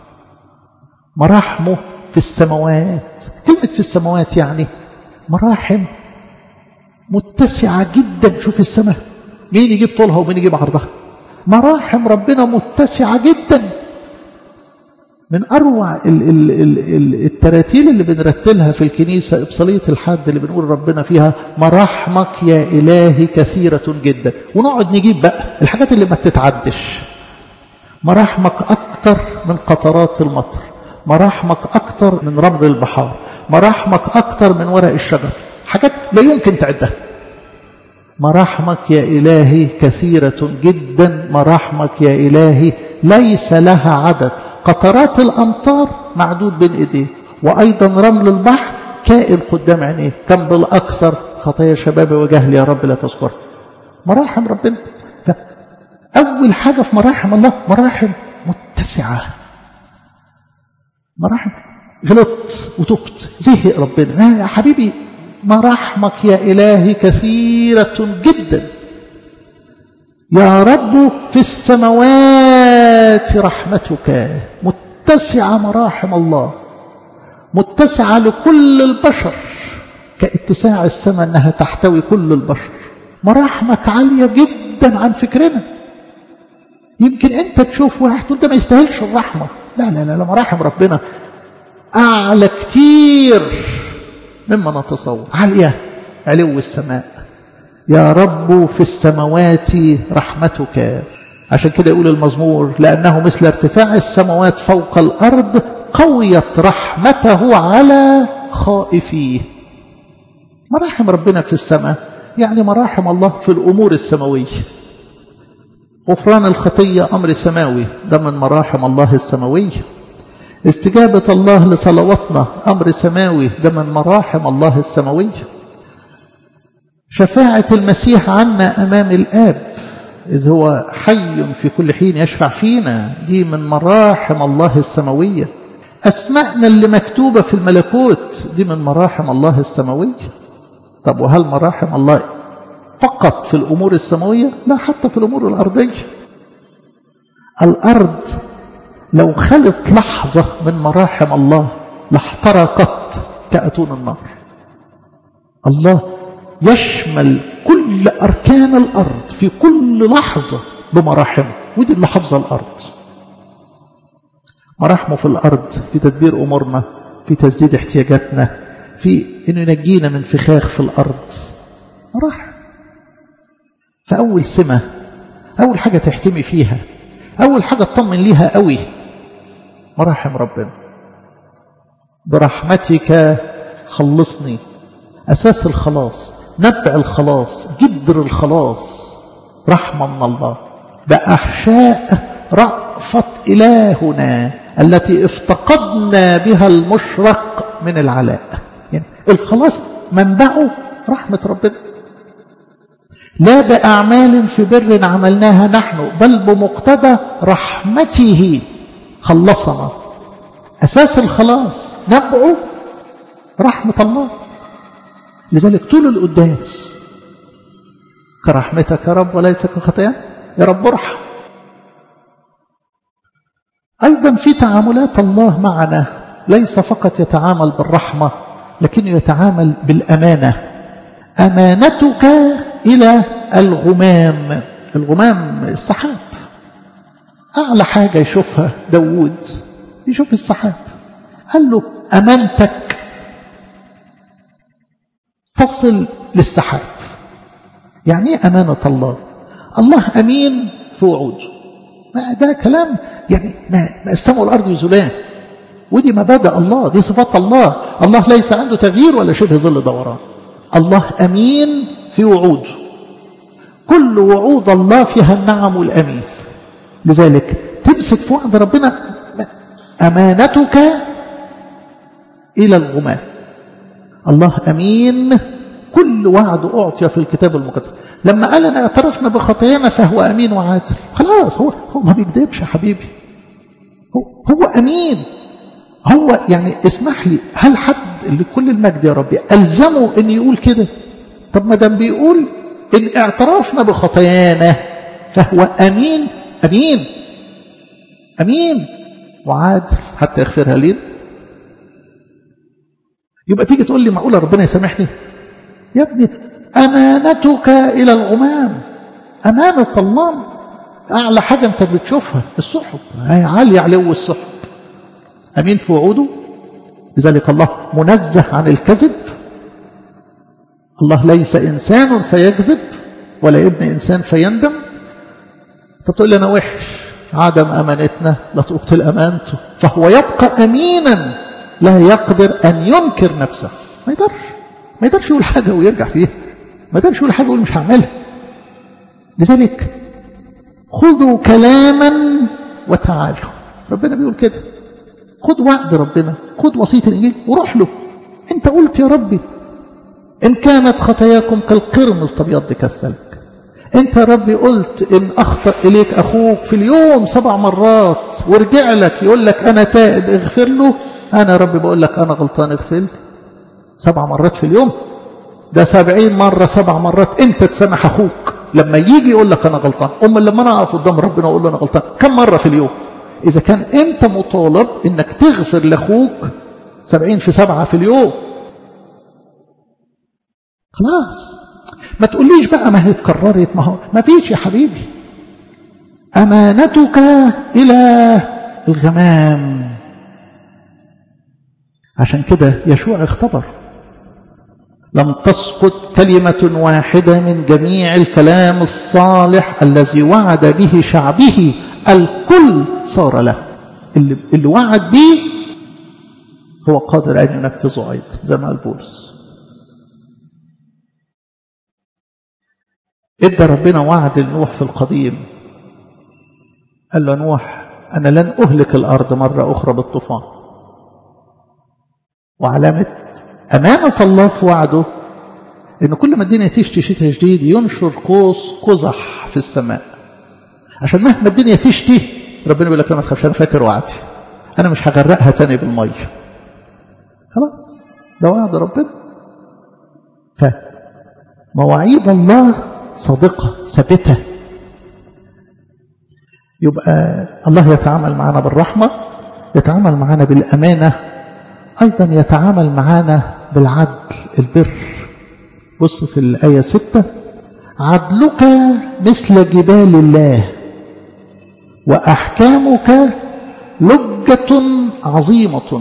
مراحمه في السماوات كلمة في السماوات يعني مراحم متسعة جدا شوف السماء مين يجيب طولها ومين يجيب عرضها مراحم ربنا متسعة جدا من أروع ال ال ال ال التراتيل اللي بنرتلها في الكنيسة إبصالية الحد اللي بنقول ربنا فيها مراحمك يا إلهي كثيرة جدا ونقعد نجيب بقى الحاجات اللي ما بتتعدش مراحمك أكتر من قطرات المطر مراحمك أكتر من رمل البحار مراحمك أكتر من ورق الشجر حاجات لا يمكن تعدها مراحمك يا إلهي كثيرة جدا مراحمك يا إلهي ليس لها عدد قطرات الأمطار معدود بين إيديه وأيضا رمل البحر كائن قدام عينيه كم بالأكثر خطايا شبابي وجهلي يا رب لا تذكر مراحم ربنا فأول حاجة في مراحم الله مراحم متسعة مراحم غلطت وتبت زهق ربنا يا حبيبي مراحمك يا إلهي كثيرة جدا يا رب في السماوات رحمتك متسعة مراحم الله متسعة لكل البشر كاتساع السماء أنها تحتوي كل البشر مراحمك عالية جدا عن فكرنا يمكن أنت تشوف واحد وأنت ما يستاهلش الرحمة لا لا لا, لا مراحم ربنا أعلى كتير مما نتصور عالية علو السماء يا رب في السماوات رحمتك عشان كده يقول المزمور لأنه مثل ارتفاع السماوات فوق الأرض قويت رحمته على خائفيه مراحم ربنا في السماء يعني مراحم الله في الأمور السماوية غفران الخطية أمر سماوي ده من مراحم الله السماوية استجابة الله لصلواتنا أمر سماوي ده من مراحم الله السماوية شفاعة المسيح عنا أمام الآب إذ هو حي في كل حين يشفع فينا دي من مراحم الله السماوية أسماءنا اللي مكتوبة في الملكوت دي من مراحم الله السماوية طب وهل مراحم الله فقط في الأمور السماوية لا حتى في الأمور الأرضية الأرض لو خلت لحظة من مراحم الله لاحترقت كأتون النار الله يشمل كل أركان الأرض في كل لحظة بمراحمه ودي اللي حافظة الأرض مراحمه في الأرض في تدبير أمورنا في تسديد احتياجاتنا في أنه ينجينا من فخاخ في الأرض مراحم فأول سمة أول حاجة تحتمي فيها أول حاجة تطمن ليها قوي مراحم ربنا برحمتك خلصني أساس الخلاص نبع الخلاص جدر الخلاص رحمة من الله بأحشاء رأفة إلهنا التي افتقدنا بها المشرق من العلاء يعني الخلاص منبعه رحمة ربنا لا بأعمال في بر عملناها نحن بل بمقتضى رحمته خلصنا أساس الخلاص نبعه رحمة الله لذلك طول القداس كرحمتك يا رب وليس كخطايا يا رب ارحم أيضا في تعاملات الله معنا ليس فقط يتعامل بالرحمة لكنه يتعامل بالأمانة أمانتك إلى الغمام الغمام السحاب أعلى حاجة يشوفها داود يشوف السحاب قال له أمانتك تصل للسحاب يعني ايه أمانة الله الله أمين في وعوده ما ده كلام يعني ما, ما السماء والأرض يزولان ودي مبادئ الله دي صفات الله الله ليس عنده تغيير ولا شبه ظل دوران الله أمين في وعوده كل وعود الله فيها النعم والأمين لذلك تمسك في وعد ربنا أمانتك إلى الغمام الله أمين كل وعد أعطي في الكتاب المقدس لما قال أنا اعترفنا بخطايانا فهو أمين وعادل خلاص هو هو ما بيكذبش يا حبيبي هو, هو أمين هو يعني اسمح لي هل حد اللي كل المجد يا ربي ألزمه أن يقول كده طب ما دام بيقول إن اعترفنا بخطايانا فهو أمين أمين أمين وعادل حتى يغفرها لنا يبقى تيجي تقول لي معقولة ربنا يسامحني يا ابني أمانتك إلى الغمام أمانة الله أعلى حاجة أنت بتشوفها السحب هي عالية علو السحب أمين في وعوده لذلك الله منزه عن الكذب الله ليس إنسان فيكذب ولا ابن إنسان فيندم طب تقول لي أنا وحش عدم أمانتنا لا تبطل أمانته فهو يبقى أمينا لا يقدر أن ينكر نفسه ما يقدرش ما يقدرش يقول حاجة ويرجع فيها ما يقدرش يقول حاجة ويقول مش هعملها لذلك خذوا كلاما وتعالوا ربنا بيقول كده خد وعد ربنا خد وصية الإنجيل وروح له انت قلت يا ربي إن كانت خطاياكم كالقرمز تبيض كالثلج انت يا ربي قلت إن أخطأ إليك أخوك في اليوم سبع مرات ورجع لك يقول لك أنا تائب اغفر له أنا يا ربي بقول لك أنا غلطان اغفر لي سبع مرات في اليوم ده سبعين مرة سبع مرات انت تسامح أخوك لما يجي يقول لك أنا غلطان أما لما أنا أقف قدام ربنا أقول له أنا غلطان كم مرة في اليوم إذا كان أنت مطالب إنك تغفر لأخوك سبعين في سبعة في اليوم خلاص ما تقوليش بقى ما هي اتكررت ما هو ما فيش يا حبيبي أمانتك إلى الغمام عشان كده يشوع اختبر لم تسقط كلمة واحدة من جميع الكلام الصالح الذي وعد به شعبه الكل صار له اللي, اللي وعد به هو قادر أن ينفذه أيضا زي ما قال بولس ادى ربنا وعد لنوح في القديم قال له نوح أنا لن أهلك الأرض مرة أخرى بالطوفان وعلامة أمانة الله في وعده إن كل ما الدنيا تشتي شتاء جديد ينشر قوس قزح في السماء عشان مهما الدنيا تشتي ربنا بيقول لك لا ما تخافش أنا فاكر وعدي أنا مش هغرقها تاني بالمية خلاص ده وعد ربنا فمواعيد الله صادقة ثابتة يبقى الله يتعامل معنا بالرحمة يتعامل معنا بالأمانة أيضا يتعامل معنا بالعدل البر بص في الآية ستة عدلك مثل جبال الله وأحكامك لجة عظيمة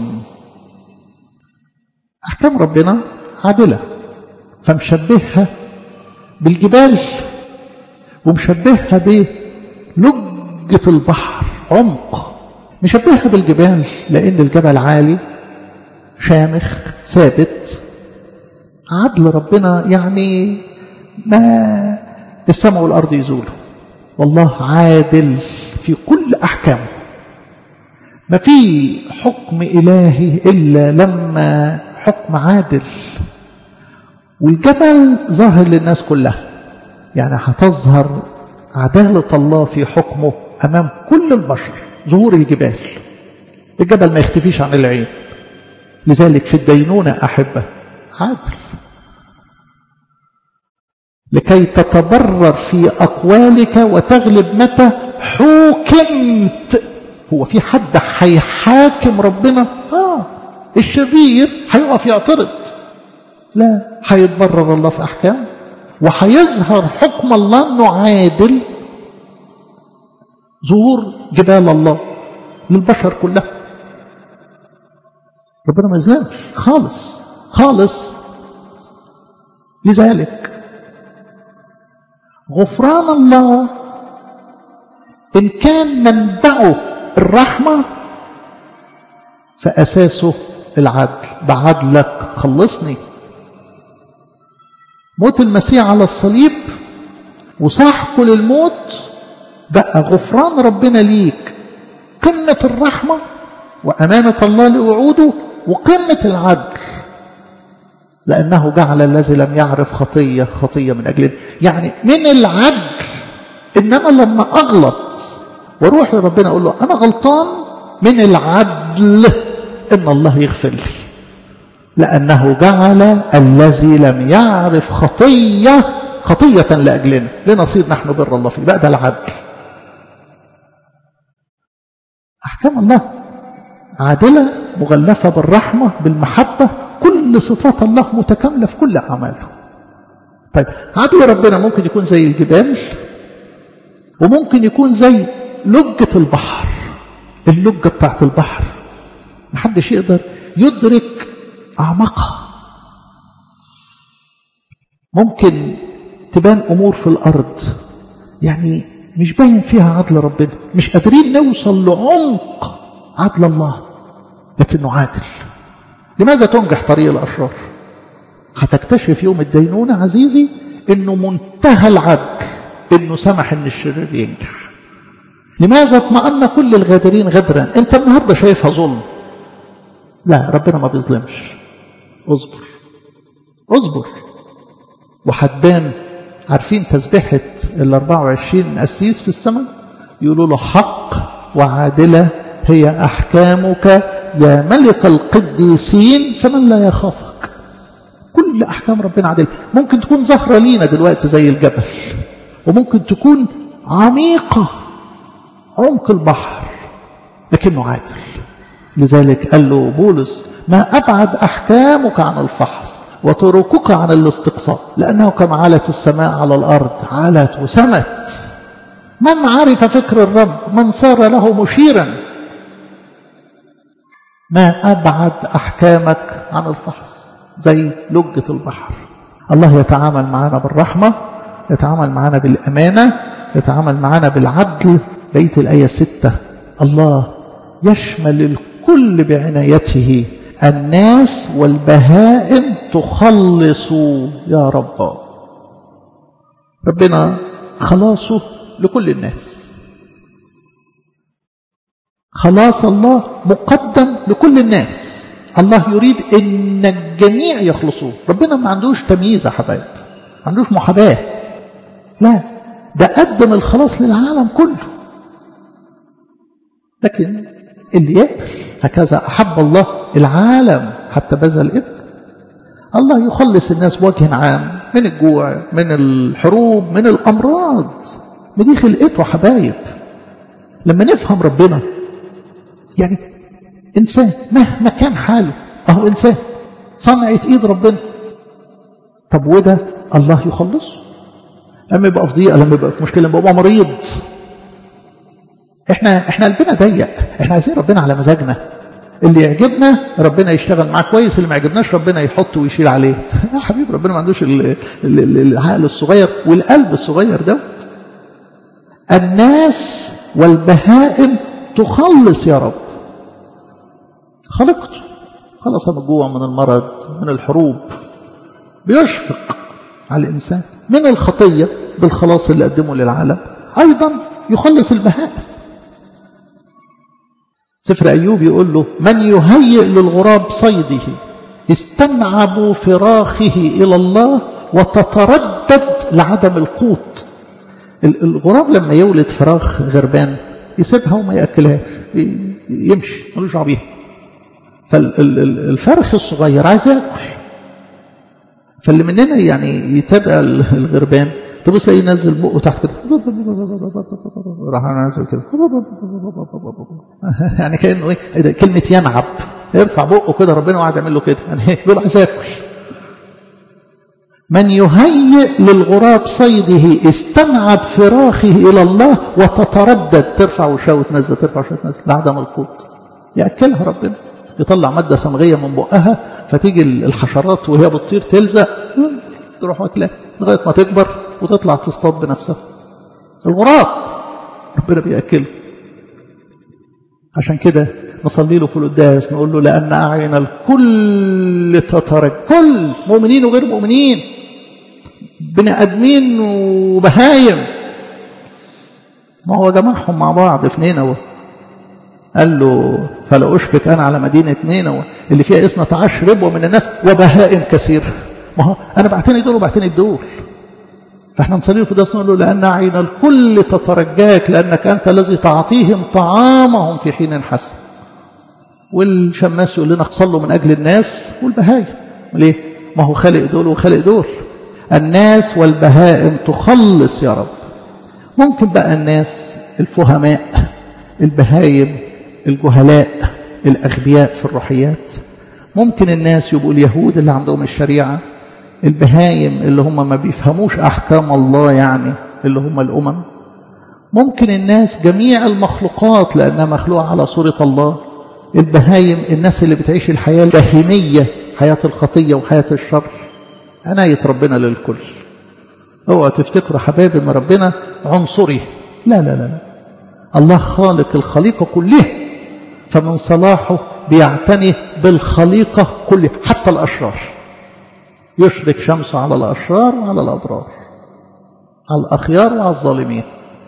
أحكام ربنا عادلة فمشبهها بالجبال ومشبهها بلجة البحر عمق مشبهها بالجبال لأن الجبل عالي شامخ ثابت عدل ربنا يعني ما السماء والأرض يزولوا والله عادل في كل أحكامه ما في حكم إلهي إلا لما حكم عادل والجبل ظاهر للناس كلها يعني هتظهر عدالة الله في حكمه أمام كل البشر ظهور الجبال الجبل ما يختفيش عن العين لذلك في الدينونة أحبة عادل لكي تتبرر في أقوالك وتغلب متى حوكمت هو في حد هيحاكم ربنا آه الشرير هيقف يعترض لا هيتبرر الله في أحكام وهيظهر حكم الله أنه عادل ظهور جبال الله للبشر كلها ربنا ما يظلمش خالص خالص لذلك غفران الله إن كان منبعه الرحمة فأساسه العدل بعدلك خلصني موت المسيح على الصليب وسحقه للموت بقى غفران ربنا ليك قمة الرحمة وأمانة الله لوعوده وقمة العدل لأنه جعل الذي لم يعرف خطية خطية من أجلنا يعني من العدل إن أنا لما أغلط واروح لربنا أقول له أنا غلطان من العدل إن الله يغفر لي لأنه جعل الذي لم يعرف خطية خطية لأجلنا لنصير نحن بر الله فيه بقى ده العدل أحكام الله عادلة مغلفة بالرحمة بالمحبة كل صفات الله متكاملة في كل أعماله طيب عدل ربنا ممكن يكون زي الجبال وممكن يكون زي لجة البحر اللجة بتاعت البحر محدش يقدر يدرك أعمقها ممكن تبان أمور في الأرض يعني مش باين فيها عدل ربنا مش قادرين نوصل لعمق عدل الله لكنه عادل لماذا تنجح طريق الأشرار هتكتشف يوم الدينونة عزيزي انه منتهى العدل انه سمح ان الشرير ينجح لماذا اطمأن كل الغادرين غدرا انت النهاردة شايفها ظلم لا ربنا ما بيظلمش اصبر اصبر وحتبان عارفين تسبيحة ال 24 قسيس في السماء يقولوا له حق وعادلة هي أحكامك يا ملك القديسين فمن لا يخافك كل أحكام ربنا عادلة ممكن تكون ظاهرة لينا دلوقتي زي الجبل وممكن تكون عميقة عمق البحر لكنه عادل لذلك قال له بولس ما أبعد أحكامك عن الفحص وتركك عن الاستقصاء لأنه كما علت السماء على الأرض علت وسمت من عرف فكر الرب من صار له مشيرا ما أبعد أحكامك عن الفحص زي لجة البحر الله يتعامل معنا بالرحمة يتعامل معنا بالأمانة يتعامل معنا بالعدل بيت الآية ستة الله يشمل الكل بعنايته الناس والبهائم تخلص يا رب ربنا خلاصه لكل الناس خلاص الله مقدم لكل الناس الله يريد ان الجميع يخلصوه ربنا ما عندوش تمييز يا حبايب ما عندوش محاباه لا ده قدم الخلاص للعالم كله لكن اللي يقبل هكذا أحب الله العالم حتى بذل ابن الله يخلص الناس بوجه عام من الجوع من الحروب من الأمراض ما دي خلقته حبايب لما نفهم ربنا يعني إنسان مهما كان حاله أهو إنسان صنعة إيد ربنا طب وده الله يخلصه لما يبقى في ضيقة لما يبقى في مشكلة لما يبقى مريض احنا احنا قلبنا ضيق احنا عايزين ربنا على مزاجنا اللي يعجبنا ربنا يشتغل معاه كويس اللي ما يعجبناش ربنا يحط ويشيل عليه يا حبيبي ربنا ما عندوش العقل الصغير والقلب الصغير دوت الناس والبهائم تخلص يا رب خلقته خلص من الجوع من المرض من الحروب بيشفق على الإنسان من الخطية بالخلاص اللي قدمه للعالم أيضا يخلص البهائم سفر أيوب يقول له من يهيئ للغراب صيده استنعب فراخه إلى الله وتتردد لعدم القوت الغراب لما يولد فراخ غربان يسيبها وما يأكلهاش يمشي ملوش دعوه بيها فالفرخ الصغير عايز ياكل فاللي مننا يعني يتابع الغربان تبص ايه ينزل بقه تحت كده راح نازل كده يعني كانه ايه ده كلمه ينعب يرفع بقه كده ربنا قاعد يعمل له كده يعني بيقول عايز ياكل من يهيئ للغراب صيده استنعب فراخه الى الله وتتردد ترفع وشويه وتنزل ترفع وشويه وتنزل لعدم القوت ياكلها ربنا يطلع ماده صمغيه من بقها فتيجي الحشرات وهي بتطير تلزق تروح واكلها لغايه ما تكبر وتطلع تصطاد بنفسها الغراب ربنا بياكله عشان كده نصلي له في القداس نقول له لان اعين الكل تترك كل مؤمنين وغير مؤمنين بني ادمين وبهايم ما هو جمعهم مع بعض في نينوى قال له فلا أشفك أنا على مدينة نينوى اللي فيها اثنة عشر ربوة من الناس وبهائم كثير ما هو أنا بعتني دول وبعتني دول فاحنا نصلي في القداس نقول له لأن عين الكل تترجاك لأنك أنت الذي تعطيهم طعامهم في حين حسن والشماس يقول لنا صلوا من أجل الناس والبهائم ليه؟ ما هو خالق دول وخالق دول الناس والبهائم تخلص يا رب ممكن بقى الناس الفهماء البهايم الجهلاء الأغبياء في الروحيات ممكن الناس يبقوا اليهود اللي عندهم الشريعة البهايم اللي هم ما بيفهموش أحكام الله يعني اللي هم الأمم ممكن الناس جميع المخلوقات لأنها مخلوقة على صورة الله البهايم الناس اللي بتعيش الحياة البهيمية حياة الخطية وحياة الشر عناية ربنا للكل اوعوا تفتكروا حبايبي ان ربنا عنصري لا لا لا, لا. الله خالق الخليقة كلها فمن صلاحه بيعتني بالخليقة كلها حتى الأشرار يشرك شمسه على الأشرار وعلى الأضرار على الأخيار وعلى الظالمين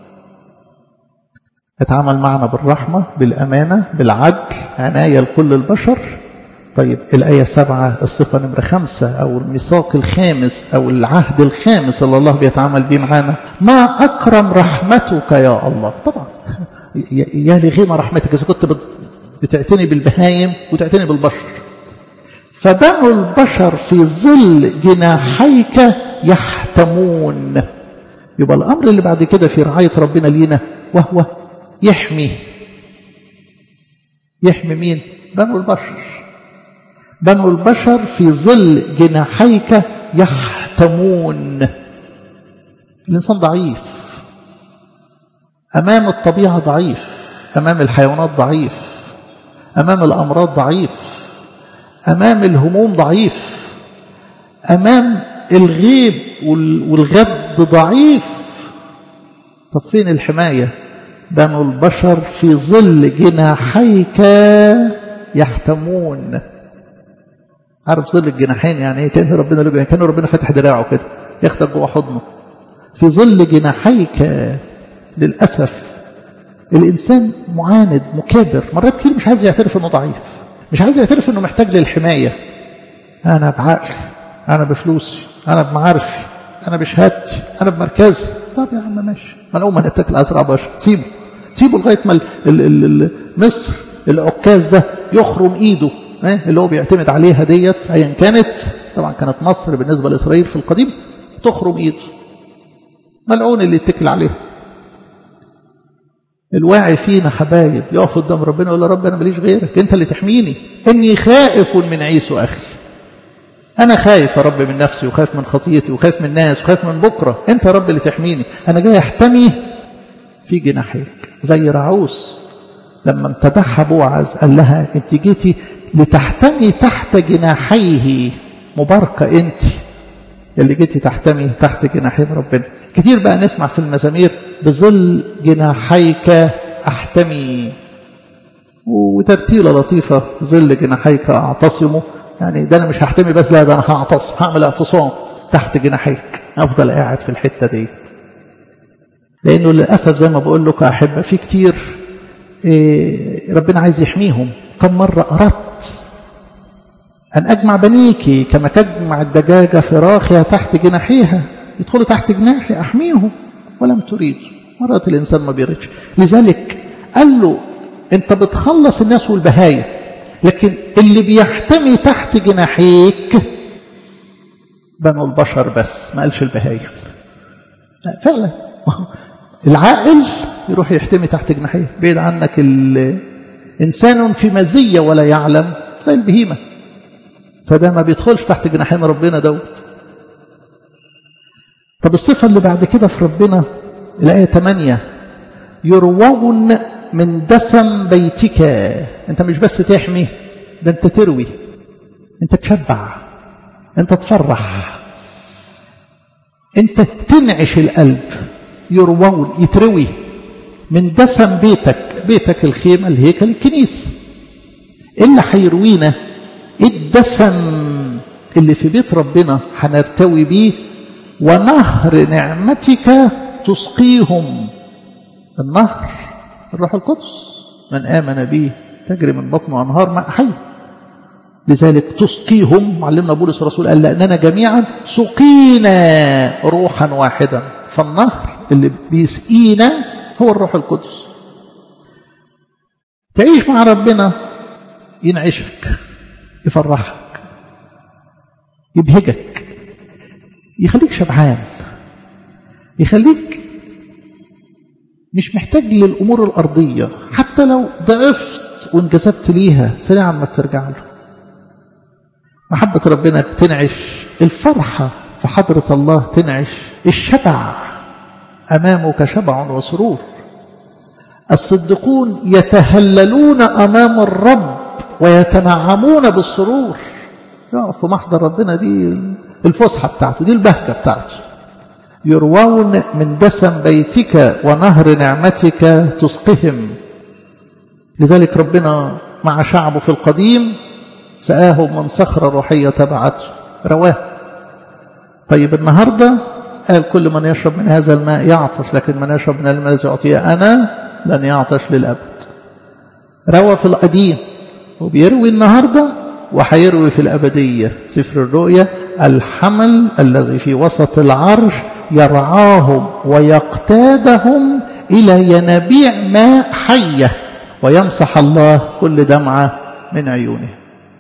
يتعامل معنا بالرحمة بالأمانة بالعدل عناية لكل البشر طيب الآية سبعة الصفة نمرة خمسة أو الميثاق الخامس أو العهد الخامس اللي الله بيتعامل بيه معانا ما أكرم رحمتك يا الله طبعا يا لغيمة رحمتك إذا كنت بتعتني بالبهايم وتعتني بالبشر فبنو البشر في ظل جناحيك يحتمون يبقى الأمر اللي بعد كده في رعاية ربنا لينا وهو يحمي يحمي مين بنو البشر بنو البشر في ظل جناحيك يحتمون الإنسان ضعيف أمام الطبيعة ضعيف أمام الحيوانات ضعيف أمام الأمراض ضعيف أمام الهموم ضعيف أمام الغيب والغد ضعيف طب فين الحماية بنو البشر في ظل جناحيك يحتمون عارف ظل الجناحين يعني ايه كان ربنا له كان ربنا فاتح دراعه كده ياخدك جوه حضنه في ظل جناحيك للاسف الانسان معاند مكابر مرات كتير مش عايز يعترف انه ضعيف مش عايز يعترف انه محتاج للحمايه انا بعقلي انا بفلوسي انا بمعارفي انا بشهادتي انا بمركزي طب يا عم ماشي ما اول ما نتكل ازرع بشر سيبه سيبه لغايه ما مصر العكاز ده يخرم ايده اللي هو بيعتمد عليها ديت ايا كانت طبعا كانت مصر بالنسبه لاسرائيل في القديم تخرم ايده ملعون اللي يتكل عليه الواعي فينا حبايب يقف قدام ربنا يقول له رب انا ماليش غيرك انت اللي تحميني اني خائف من عيسو اخي انا خايف يا رب من نفسي وخايف من خطيتي وخايف من الناس وخايف من بكره انت يا رب اللي تحميني انا جاي احتمي في جناحيك زي رعوس لما امتدحها بوعز قال لها انت جيتي لتحتمي تحت جناحيه مباركه انت اللي جيتي تحتمي تحت جناحين ربنا كتير بقى نسمع في المزامير بظل جناحيك احتمي وترتيله لطيفه ظل جناحيك اعتصمه يعني ده انا مش هحتمي بس لا ده انا هعتصم هعمل اعتصام تحت جناحيك افضل قاعد في الحته ديت لانه للاسف زي ما بقول لكم احبه في كتير إيه ربنا عايز يحميهم كم مره اردت ان اجمع بنيكي كما تجمع الدجاجه فراخها تحت جناحيها يدخلوا تحت جناحي احميهم ولم تريد مرات الانسان ما بيردش لذلك قال له انت بتخلص الناس والبهايم لكن اللي بيحتمي تحت جناحيك بنو البشر بس ما قالش البهايم لا فعلا العاقل يروح يحتمي تحت جناحيه بعيد عنك إنسان في مزية ولا يعلم زي البهيمة فده ما بيدخلش تحت جناحين ربنا دوت طب الصفة اللي بعد كده في ربنا الآية 8 يروون من دسم بيتك انت مش بس تحمي ده انت تروي انت تشبع انت تفرح انت تنعش القلب يروون يتروي من دسم بيتك بيتك الخيمة الهيكل الكنيسة اللي هيروينا الدسم اللي في بيت ربنا هنرتوي بيه ونهر نعمتك تسقيهم النهر الروح القدس من آمن به تجري من بطنه أنهار ماء حي لذلك تسقيهم معلمنا بولس الرسول قال لأننا جميعا سقينا روحا واحدا فالنهر اللي بيسقينا هو الروح القدس تعيش مع ربنا ينعشك يفرحك يبهجك يخليك شبعان يخليك مش محتاج للأمور الأرضية حتى لو ضعفت وانجذبت ليها سريعا ما ترجع له محبة ربنا تنعش الفرحة في حضرة الله تنعش الشبع أمامك شبع وسرور الصديقون يتهللون أمام الرب ويتنعمون بالسرور يقف في محضر ربنا دي الفسحة بتاعته دي البهجة بتاعته يروون من دسم بيتك ونهر نعمتك تسقهم لذلك ربنا مع شعبه في القديم سآهم من صخرة روحية تبعته رواه طيب النهاردة قال كل من يشرب من هذا الماء يعطش لكن من يشرب من الماء الذي أعطيه أنا لن يعطش للأبد روى في القديم وبيروي النهاردة وحيروي في الأبدية سفر الرؤيا الحمل الذي في وسط العرش يرعاهم ويقتادهم إلى ينابيع ماء حية ويمسح الله كل دمعة من عيونه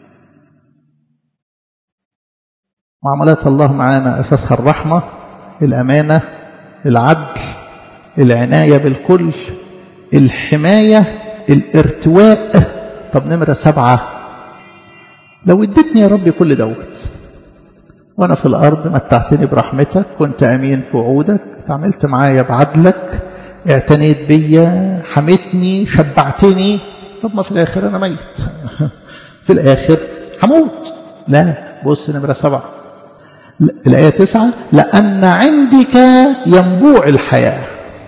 معاملات الله معانا أساسها الرحمة الأمانة العدل العناية بالكل الحماية الارتواء طب نمرة سبعة لو اديتني يا رب كل دوت وانا في الارض متعتني برحمتك كنت امين في وعودك تعملت معايا بعدلك اعتنيت بيا حميتني شبعتني طب ما في الاخر انا ميت في الاخر هموت لا بص نمره سبعه الآية تسعة لأن عندك ينبوع الحياة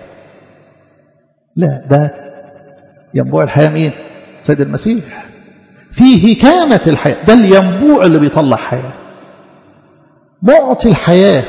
لا ده ينبوع الحياة مين سيد المسيح فيه كانت الحياة ده الينبوع اللي بيطلع حياة معطي الحياة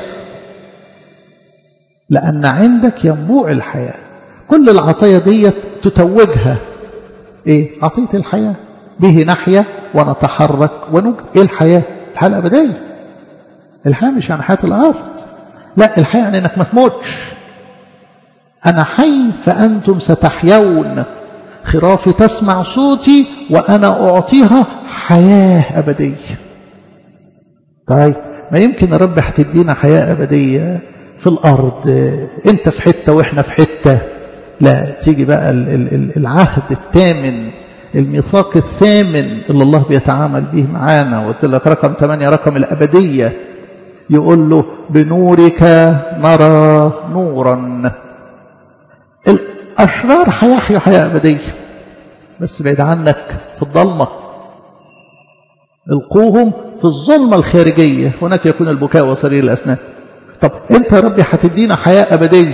لأن عندك ينبوع الحياة كل العطية دي تتوجها إيه عطية الحياة به نحيا ونتحرك ونج إيه الحياة الحياة الأبدية الحياة مش يعني حياة الأرض لا الحياة يعني أنك ما تموتش أنا حي فأنتم ستحيون خرافي تسمع صوتي وأنا أعطيها حياة أبدية طيب ما يمكن يا رب هتدينا حياة أبدية في الأرض أنت في حتة وإحنا في حتة لا تيجي بقى العهد الثامن الميثاق الثامن اللي الله بيتعامل به معانا وقلت لك رقم 8 رقم الأبدية يقول له بنورك نرى نورا الأشرار هيحيوا حياة أبدية بس بعيد عنك في الضلمة القوهم في الظلمة الخارجية هناك يكون البكاء وصرير الأسنان طب أنت يا ربي هتدينا حياة أبدية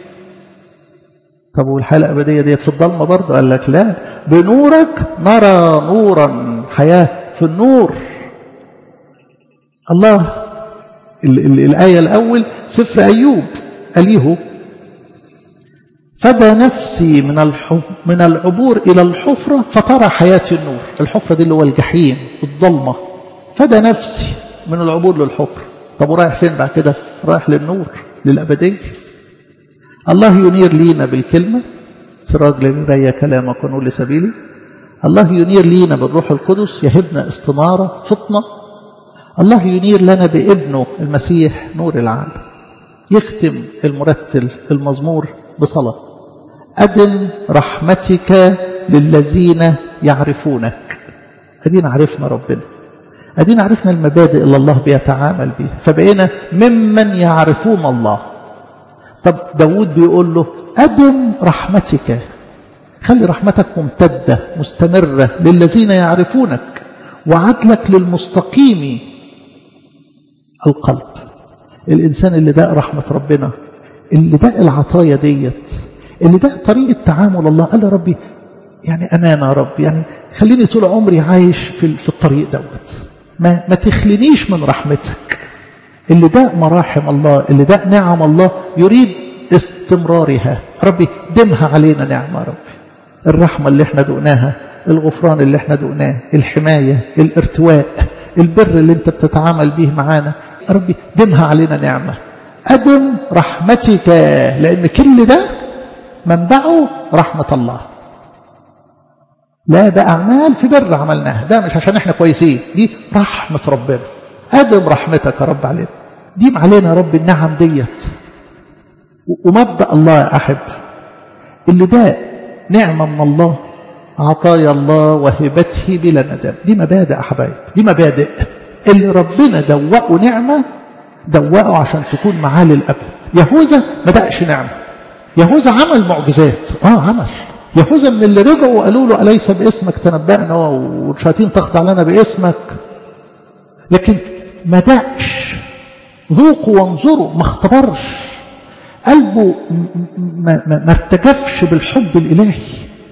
طب والحياة الأبدية ديت في الضلمة برضه قال لك لا بنورك نرى نورا حياة في النور الله ال ال الآية الأول سفر أيوب أليه فدى نفسي من الحب من العبور إلى الحفرة فترى حياة النور الحفرة دي اللي هو الجحيم الضلمة فدى نفسي من العبور للحفرة طب ورايح فين بعد كده رايح للنور للأبدية الله ينير لينا بالكلمة سراج للراية كلامك ونور لسبيلي الله ينير لينا بالروح القدس يهبنا استنارة فطنة الله ينير لنا بابنه المسيح نور العالم يختم المرتل المزمور بصلاة أدم رحمتك للذين يعرفونك أدينا عرفنا ربنا أدينا عرفنا المبادئ اللي الله بيتعامل بها فبقينا ممن يعرفون الله طب داود بيقول له أدم رحمتك خلي رحمتك ممتدة مستمرة للذين يعرفونك وعدلك للمستقيم القلب الإنسان اللي داق رحمة ربنا اللي داق العطايا ديت اللي داق طريقة تعامل الله قال يا ربي يعني أمانة يا رب يعني خليني طول عمري عايش في, في الطريق دوت ما, ما تخلينيش من رحمتك اللي داق مراحم الله اللي داق نعم الله يريد استمرارها ربي دمها علينا نعمة ربي الرحمة اللي احنا دقناها الغفران اللي احنا دقناه الحماية الارتواء البر اللي انت بتتعامل به معانا ربي دمها علينا نعمة أدم رحمتك لأن كل ده منبعه رحمة الله لا بأعمال في بر عملناها ده مش عشان احنا كويسين دي رحمة ربنا أدم رحمتك يا رب علينا ديم علينا يا رب النعم ديت ومبدأ الله يا أحب اللي ده نعمة من الله عطايا الله وهبته بلا ندم دي مبادئ يا حبايب دي مبادئ اللي ربنا دوقه نعمة دوقه عشان تكون معاه للأبد يهوذا ما دقش نعمة يهوذا عمل معجزات اه عمل يهوذا من اللي رجعوا وقالوا له أليس باسمك تنبأنا والشياطين تخضع لنا باسمك لكن ما دقش ذوقوا وانظروا ما اختبرش قلبه ما, ما, ما ارتجفش بالحب الإلهي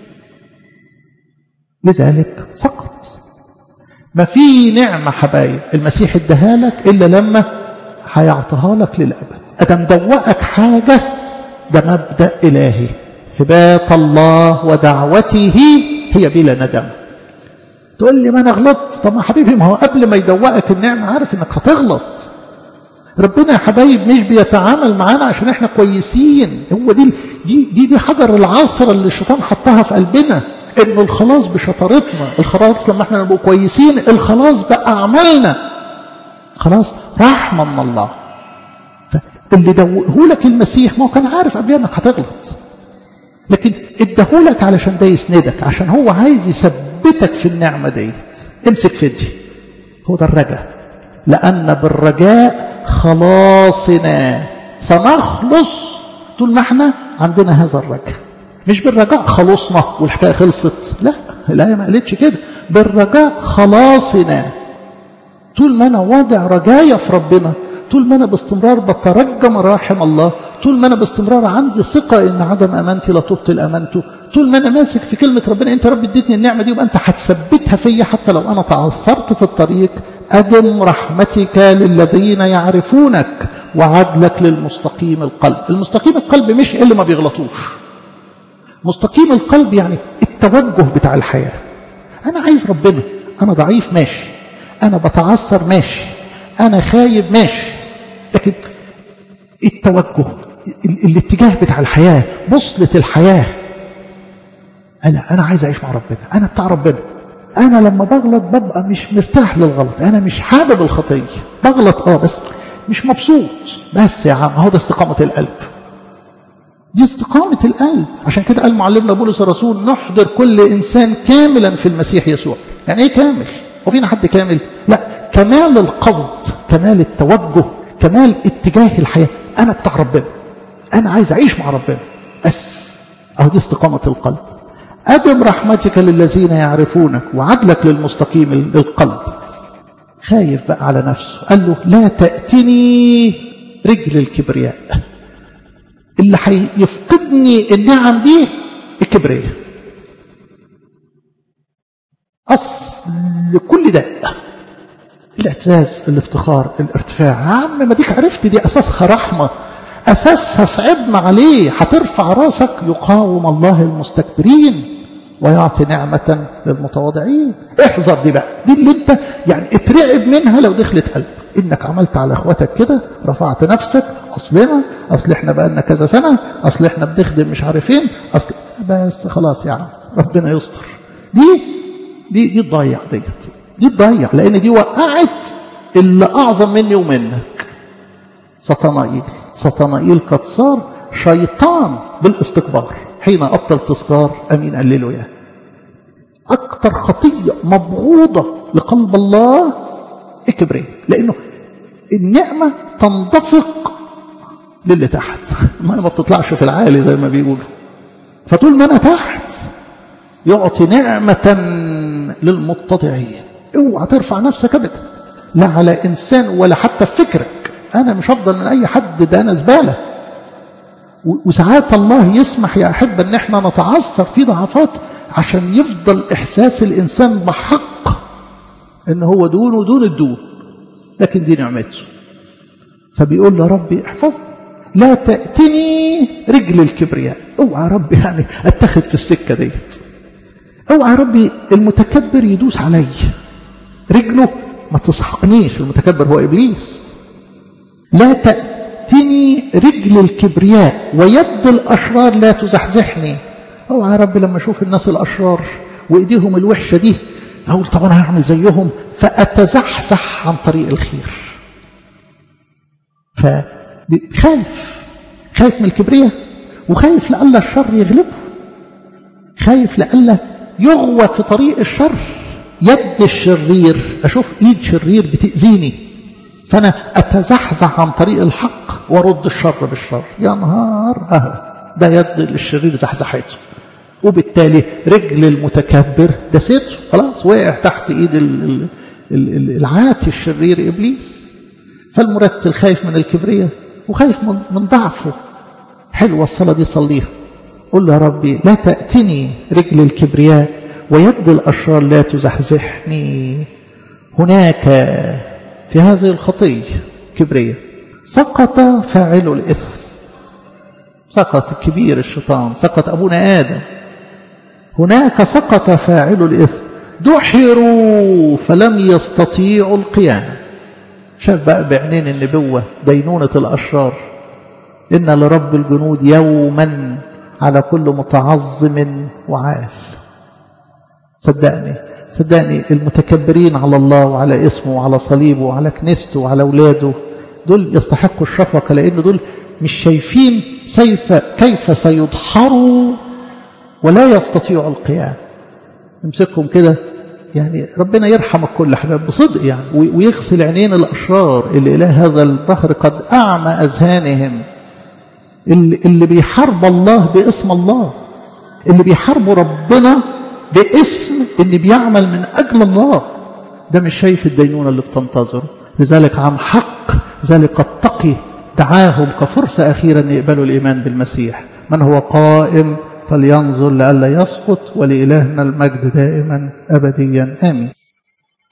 لذلك سقط ما في نعمة حبايب المسيح اداها لك إلا لما هيعطيها لك للأبد أدم دوقك حاجة ده مبدأ إلهي هبات الله ودعوته هي بلا ندم تقول لي ما انا غلطت طب ما حبيبي ما هو قبل ما يدوقك النعمة عارف انك هتغلط ربنا يا حبايب مش بيتعامل معانا عشان احنا كويسين هو دي دي دي, دي حجر العثرة اللي الشيطان حطها في قلبنا انه الخلاص بشطارتنا الخلاص لما احنا نبقى كويسين الخلاص بأعمالنا خلاص رحمة من الله فاللي دوقهولك المسيح ما هو كان عارف قبل انك هتغلط لكن اداهولك علشان ده يسندك عشان هو عايز يثبتك في النعمة ديت امسك في دي هو ده الرجاء لأن بالرجاء خلاصنا سنخلص طول ما احنا عندنا هذا الرجاء مش بالرجاء خلصنا والحكاية خلصت لا الآية ما قالتش كده بالرجاء خلاصنا طول ما أنا واضع رجايا في ربنا طول ما أنا باستمرار بترجى مراحم الله طول ما أنا باستمرار عندي ثقة إن عدم أمانتي لا تبطل أمانته طول ما أنا ماسك في كلمة ربنا أنت رب اديتني النعمة دي يبقى أنت هتثبتها فيا حتى لو أنا تعثرت في الطريق أدم رحمتك للذين يعرفونك وعدلك للمستقيم القلب المستقيم القلب مش اللي ما بيغلطوش مستقيم القلب يعني التوجه بتاع الحياة أنا عايز ربنا أنا ضعيف ماشي أنا بتعثر ماشي أنا خايب ماشي لكن التوجه الاتجاه بتاع الحياة بصلة الحياة أنا أنا عايز أعيش مع ربنا أنا بتاع ربنا أنا لما بغلط ببقى مش مرتاح للغلط أنا مش حابب الخطية بغلط آه بس مش مبسوط بس يا عم هو ده استقامة القلب دي استقامة القلب عشان كده قال معلمنا بولس الرسول نحضر كل إنسان كاملا في المسيح يسوع يعني إيه كامل هو فينا حد كامل لا كمال القصد كمال التوجه كمال اتجاه الحياة أنا بتاع ربنا أنا عايز أعيش مع ربنا بس أهو دي استقامة القلب أدم رحمتك للذين يعرفونك وعدلك للمستقيم القلب خايف بقى على نفسه قال له لا تأتني رجل الكبرياء اللي هيفقدني النعم دي الكبرياء أصل كل ده الاعتزاز الافتخار الارتفاع يا عم ما ديك عرفت دي أساسها رحمة أساسها صعبنا عليه هترفع راسك يقاوم الله المستكبرين ويعطي نعمة للمتواضعين احذر دي بقى دي اللي انت يعني اترعب منها لو دخلت قلب انك عملت على اخواتك كده رفعت نفسك اصلنا اصل احنا بقالنا كذا سنة اصل احنا بنخدم مش عارفين اصل بس خلاص يا عم ربنا يستر دي دي دي تضيع ديت دي تضيع لان دي وقعت اللي اعظم مني ومنك سطنائيل سطنائيل قد صار شيطان بالاستكبار حين أبطل تذكار أمين قال له يا أكتر خطية مبغوضة لقلب الله الكبرياء لأنه النعمة تندفق للي تحت ما ما بتطلعش في العالي زي ما بيقولوا فطول ما أنا تحت يعطي نعمة للمتضعين اوعى ترفع نفسك ابدا لا على انسان ولا حتى في فكرك انا مش افضل من اي حد ده انا زباله وساعات الله يسمح يا أحبة أن احنا نتعثر في ضعفات عشان يفضل إحساس الإنسان بحق أن هو دون ودون الدون لكن دي نعمته فبيقول له ربي احفظني لا تأتني رجل الكبرياء اوعى ربي يعني اتخذ في السكة ديت اوعى ربي المتكبر يدوس علي رجله ما تسحقنيش المتكبر هو إبليس لا تأتي تأتني رجل الكبرياء ويد الأشرار لا تزحزحني أوعى يا رب لما أشوف الناس الأشرار وإيديهم الوحشة دي أقول طب أنا هعمل زيهم فأتزحزح عن طريق الخير فخايف خايف من الكبرياء وخايف لألا الشر يغلبه خايف لألا يغوى في طريق الشر يد الشرير أشوف إيد شرير بتأذيني فأنا أتزحزح عن طريق الحق وارد الشر بالشر يا نهار أهو ده يد الشرير زحزحته وبالتالي رجل المتكبر دسته خلاص وقع تحت ايد العاتي الشرير ابليس فالمرتل خايف من الكبرياء وخايف من ضعفه حلوه الصلاه دي صليها قل له يا ربي لا تاتني رجل الكبرياء ويد الاشرار لا تزحزحني هناك في هذه الخطيه كبرياء سقط فاعل الاثم سقط الكبير الشيطان سقط ابونا ادم هناك سقط فاعل الإثم دحروا فلم يستطيعوا القيام شاف بقى بعينين النبوة دينونة الأشرار إن لرب الجنود يوما على كل متعظم وعال صدقني صدقني المتكبرين على الله وعلى اسمه وعلى صليبه وعلى كنيسته وعلى أولاده دول يستحقوا الشفقة لأن دول مش شايفين سيف كيف سيدحروا ولا يستطيعوا القيام نمسكهم كده يعني ربنا يرحم الكل حباب بصدق يعني ويغسل عينين الأشرار اللي إله هذا الدهر قد أعمى أذهانهم اللي, اللي بيحارب الله باسم الله اللي بيحاربوا ربنا باسم اللي بيعمل من أجل الله ده مش شايف الدينونة اللي بتنتظره لذلك عن حق ذلك التقي دعاهم كفرصة أخيرا أن يقبلوا الإيمان بالمسيح من هو قائم فلينظر لئلا يسقط ولإلهنا المجد دائما أبديا آمين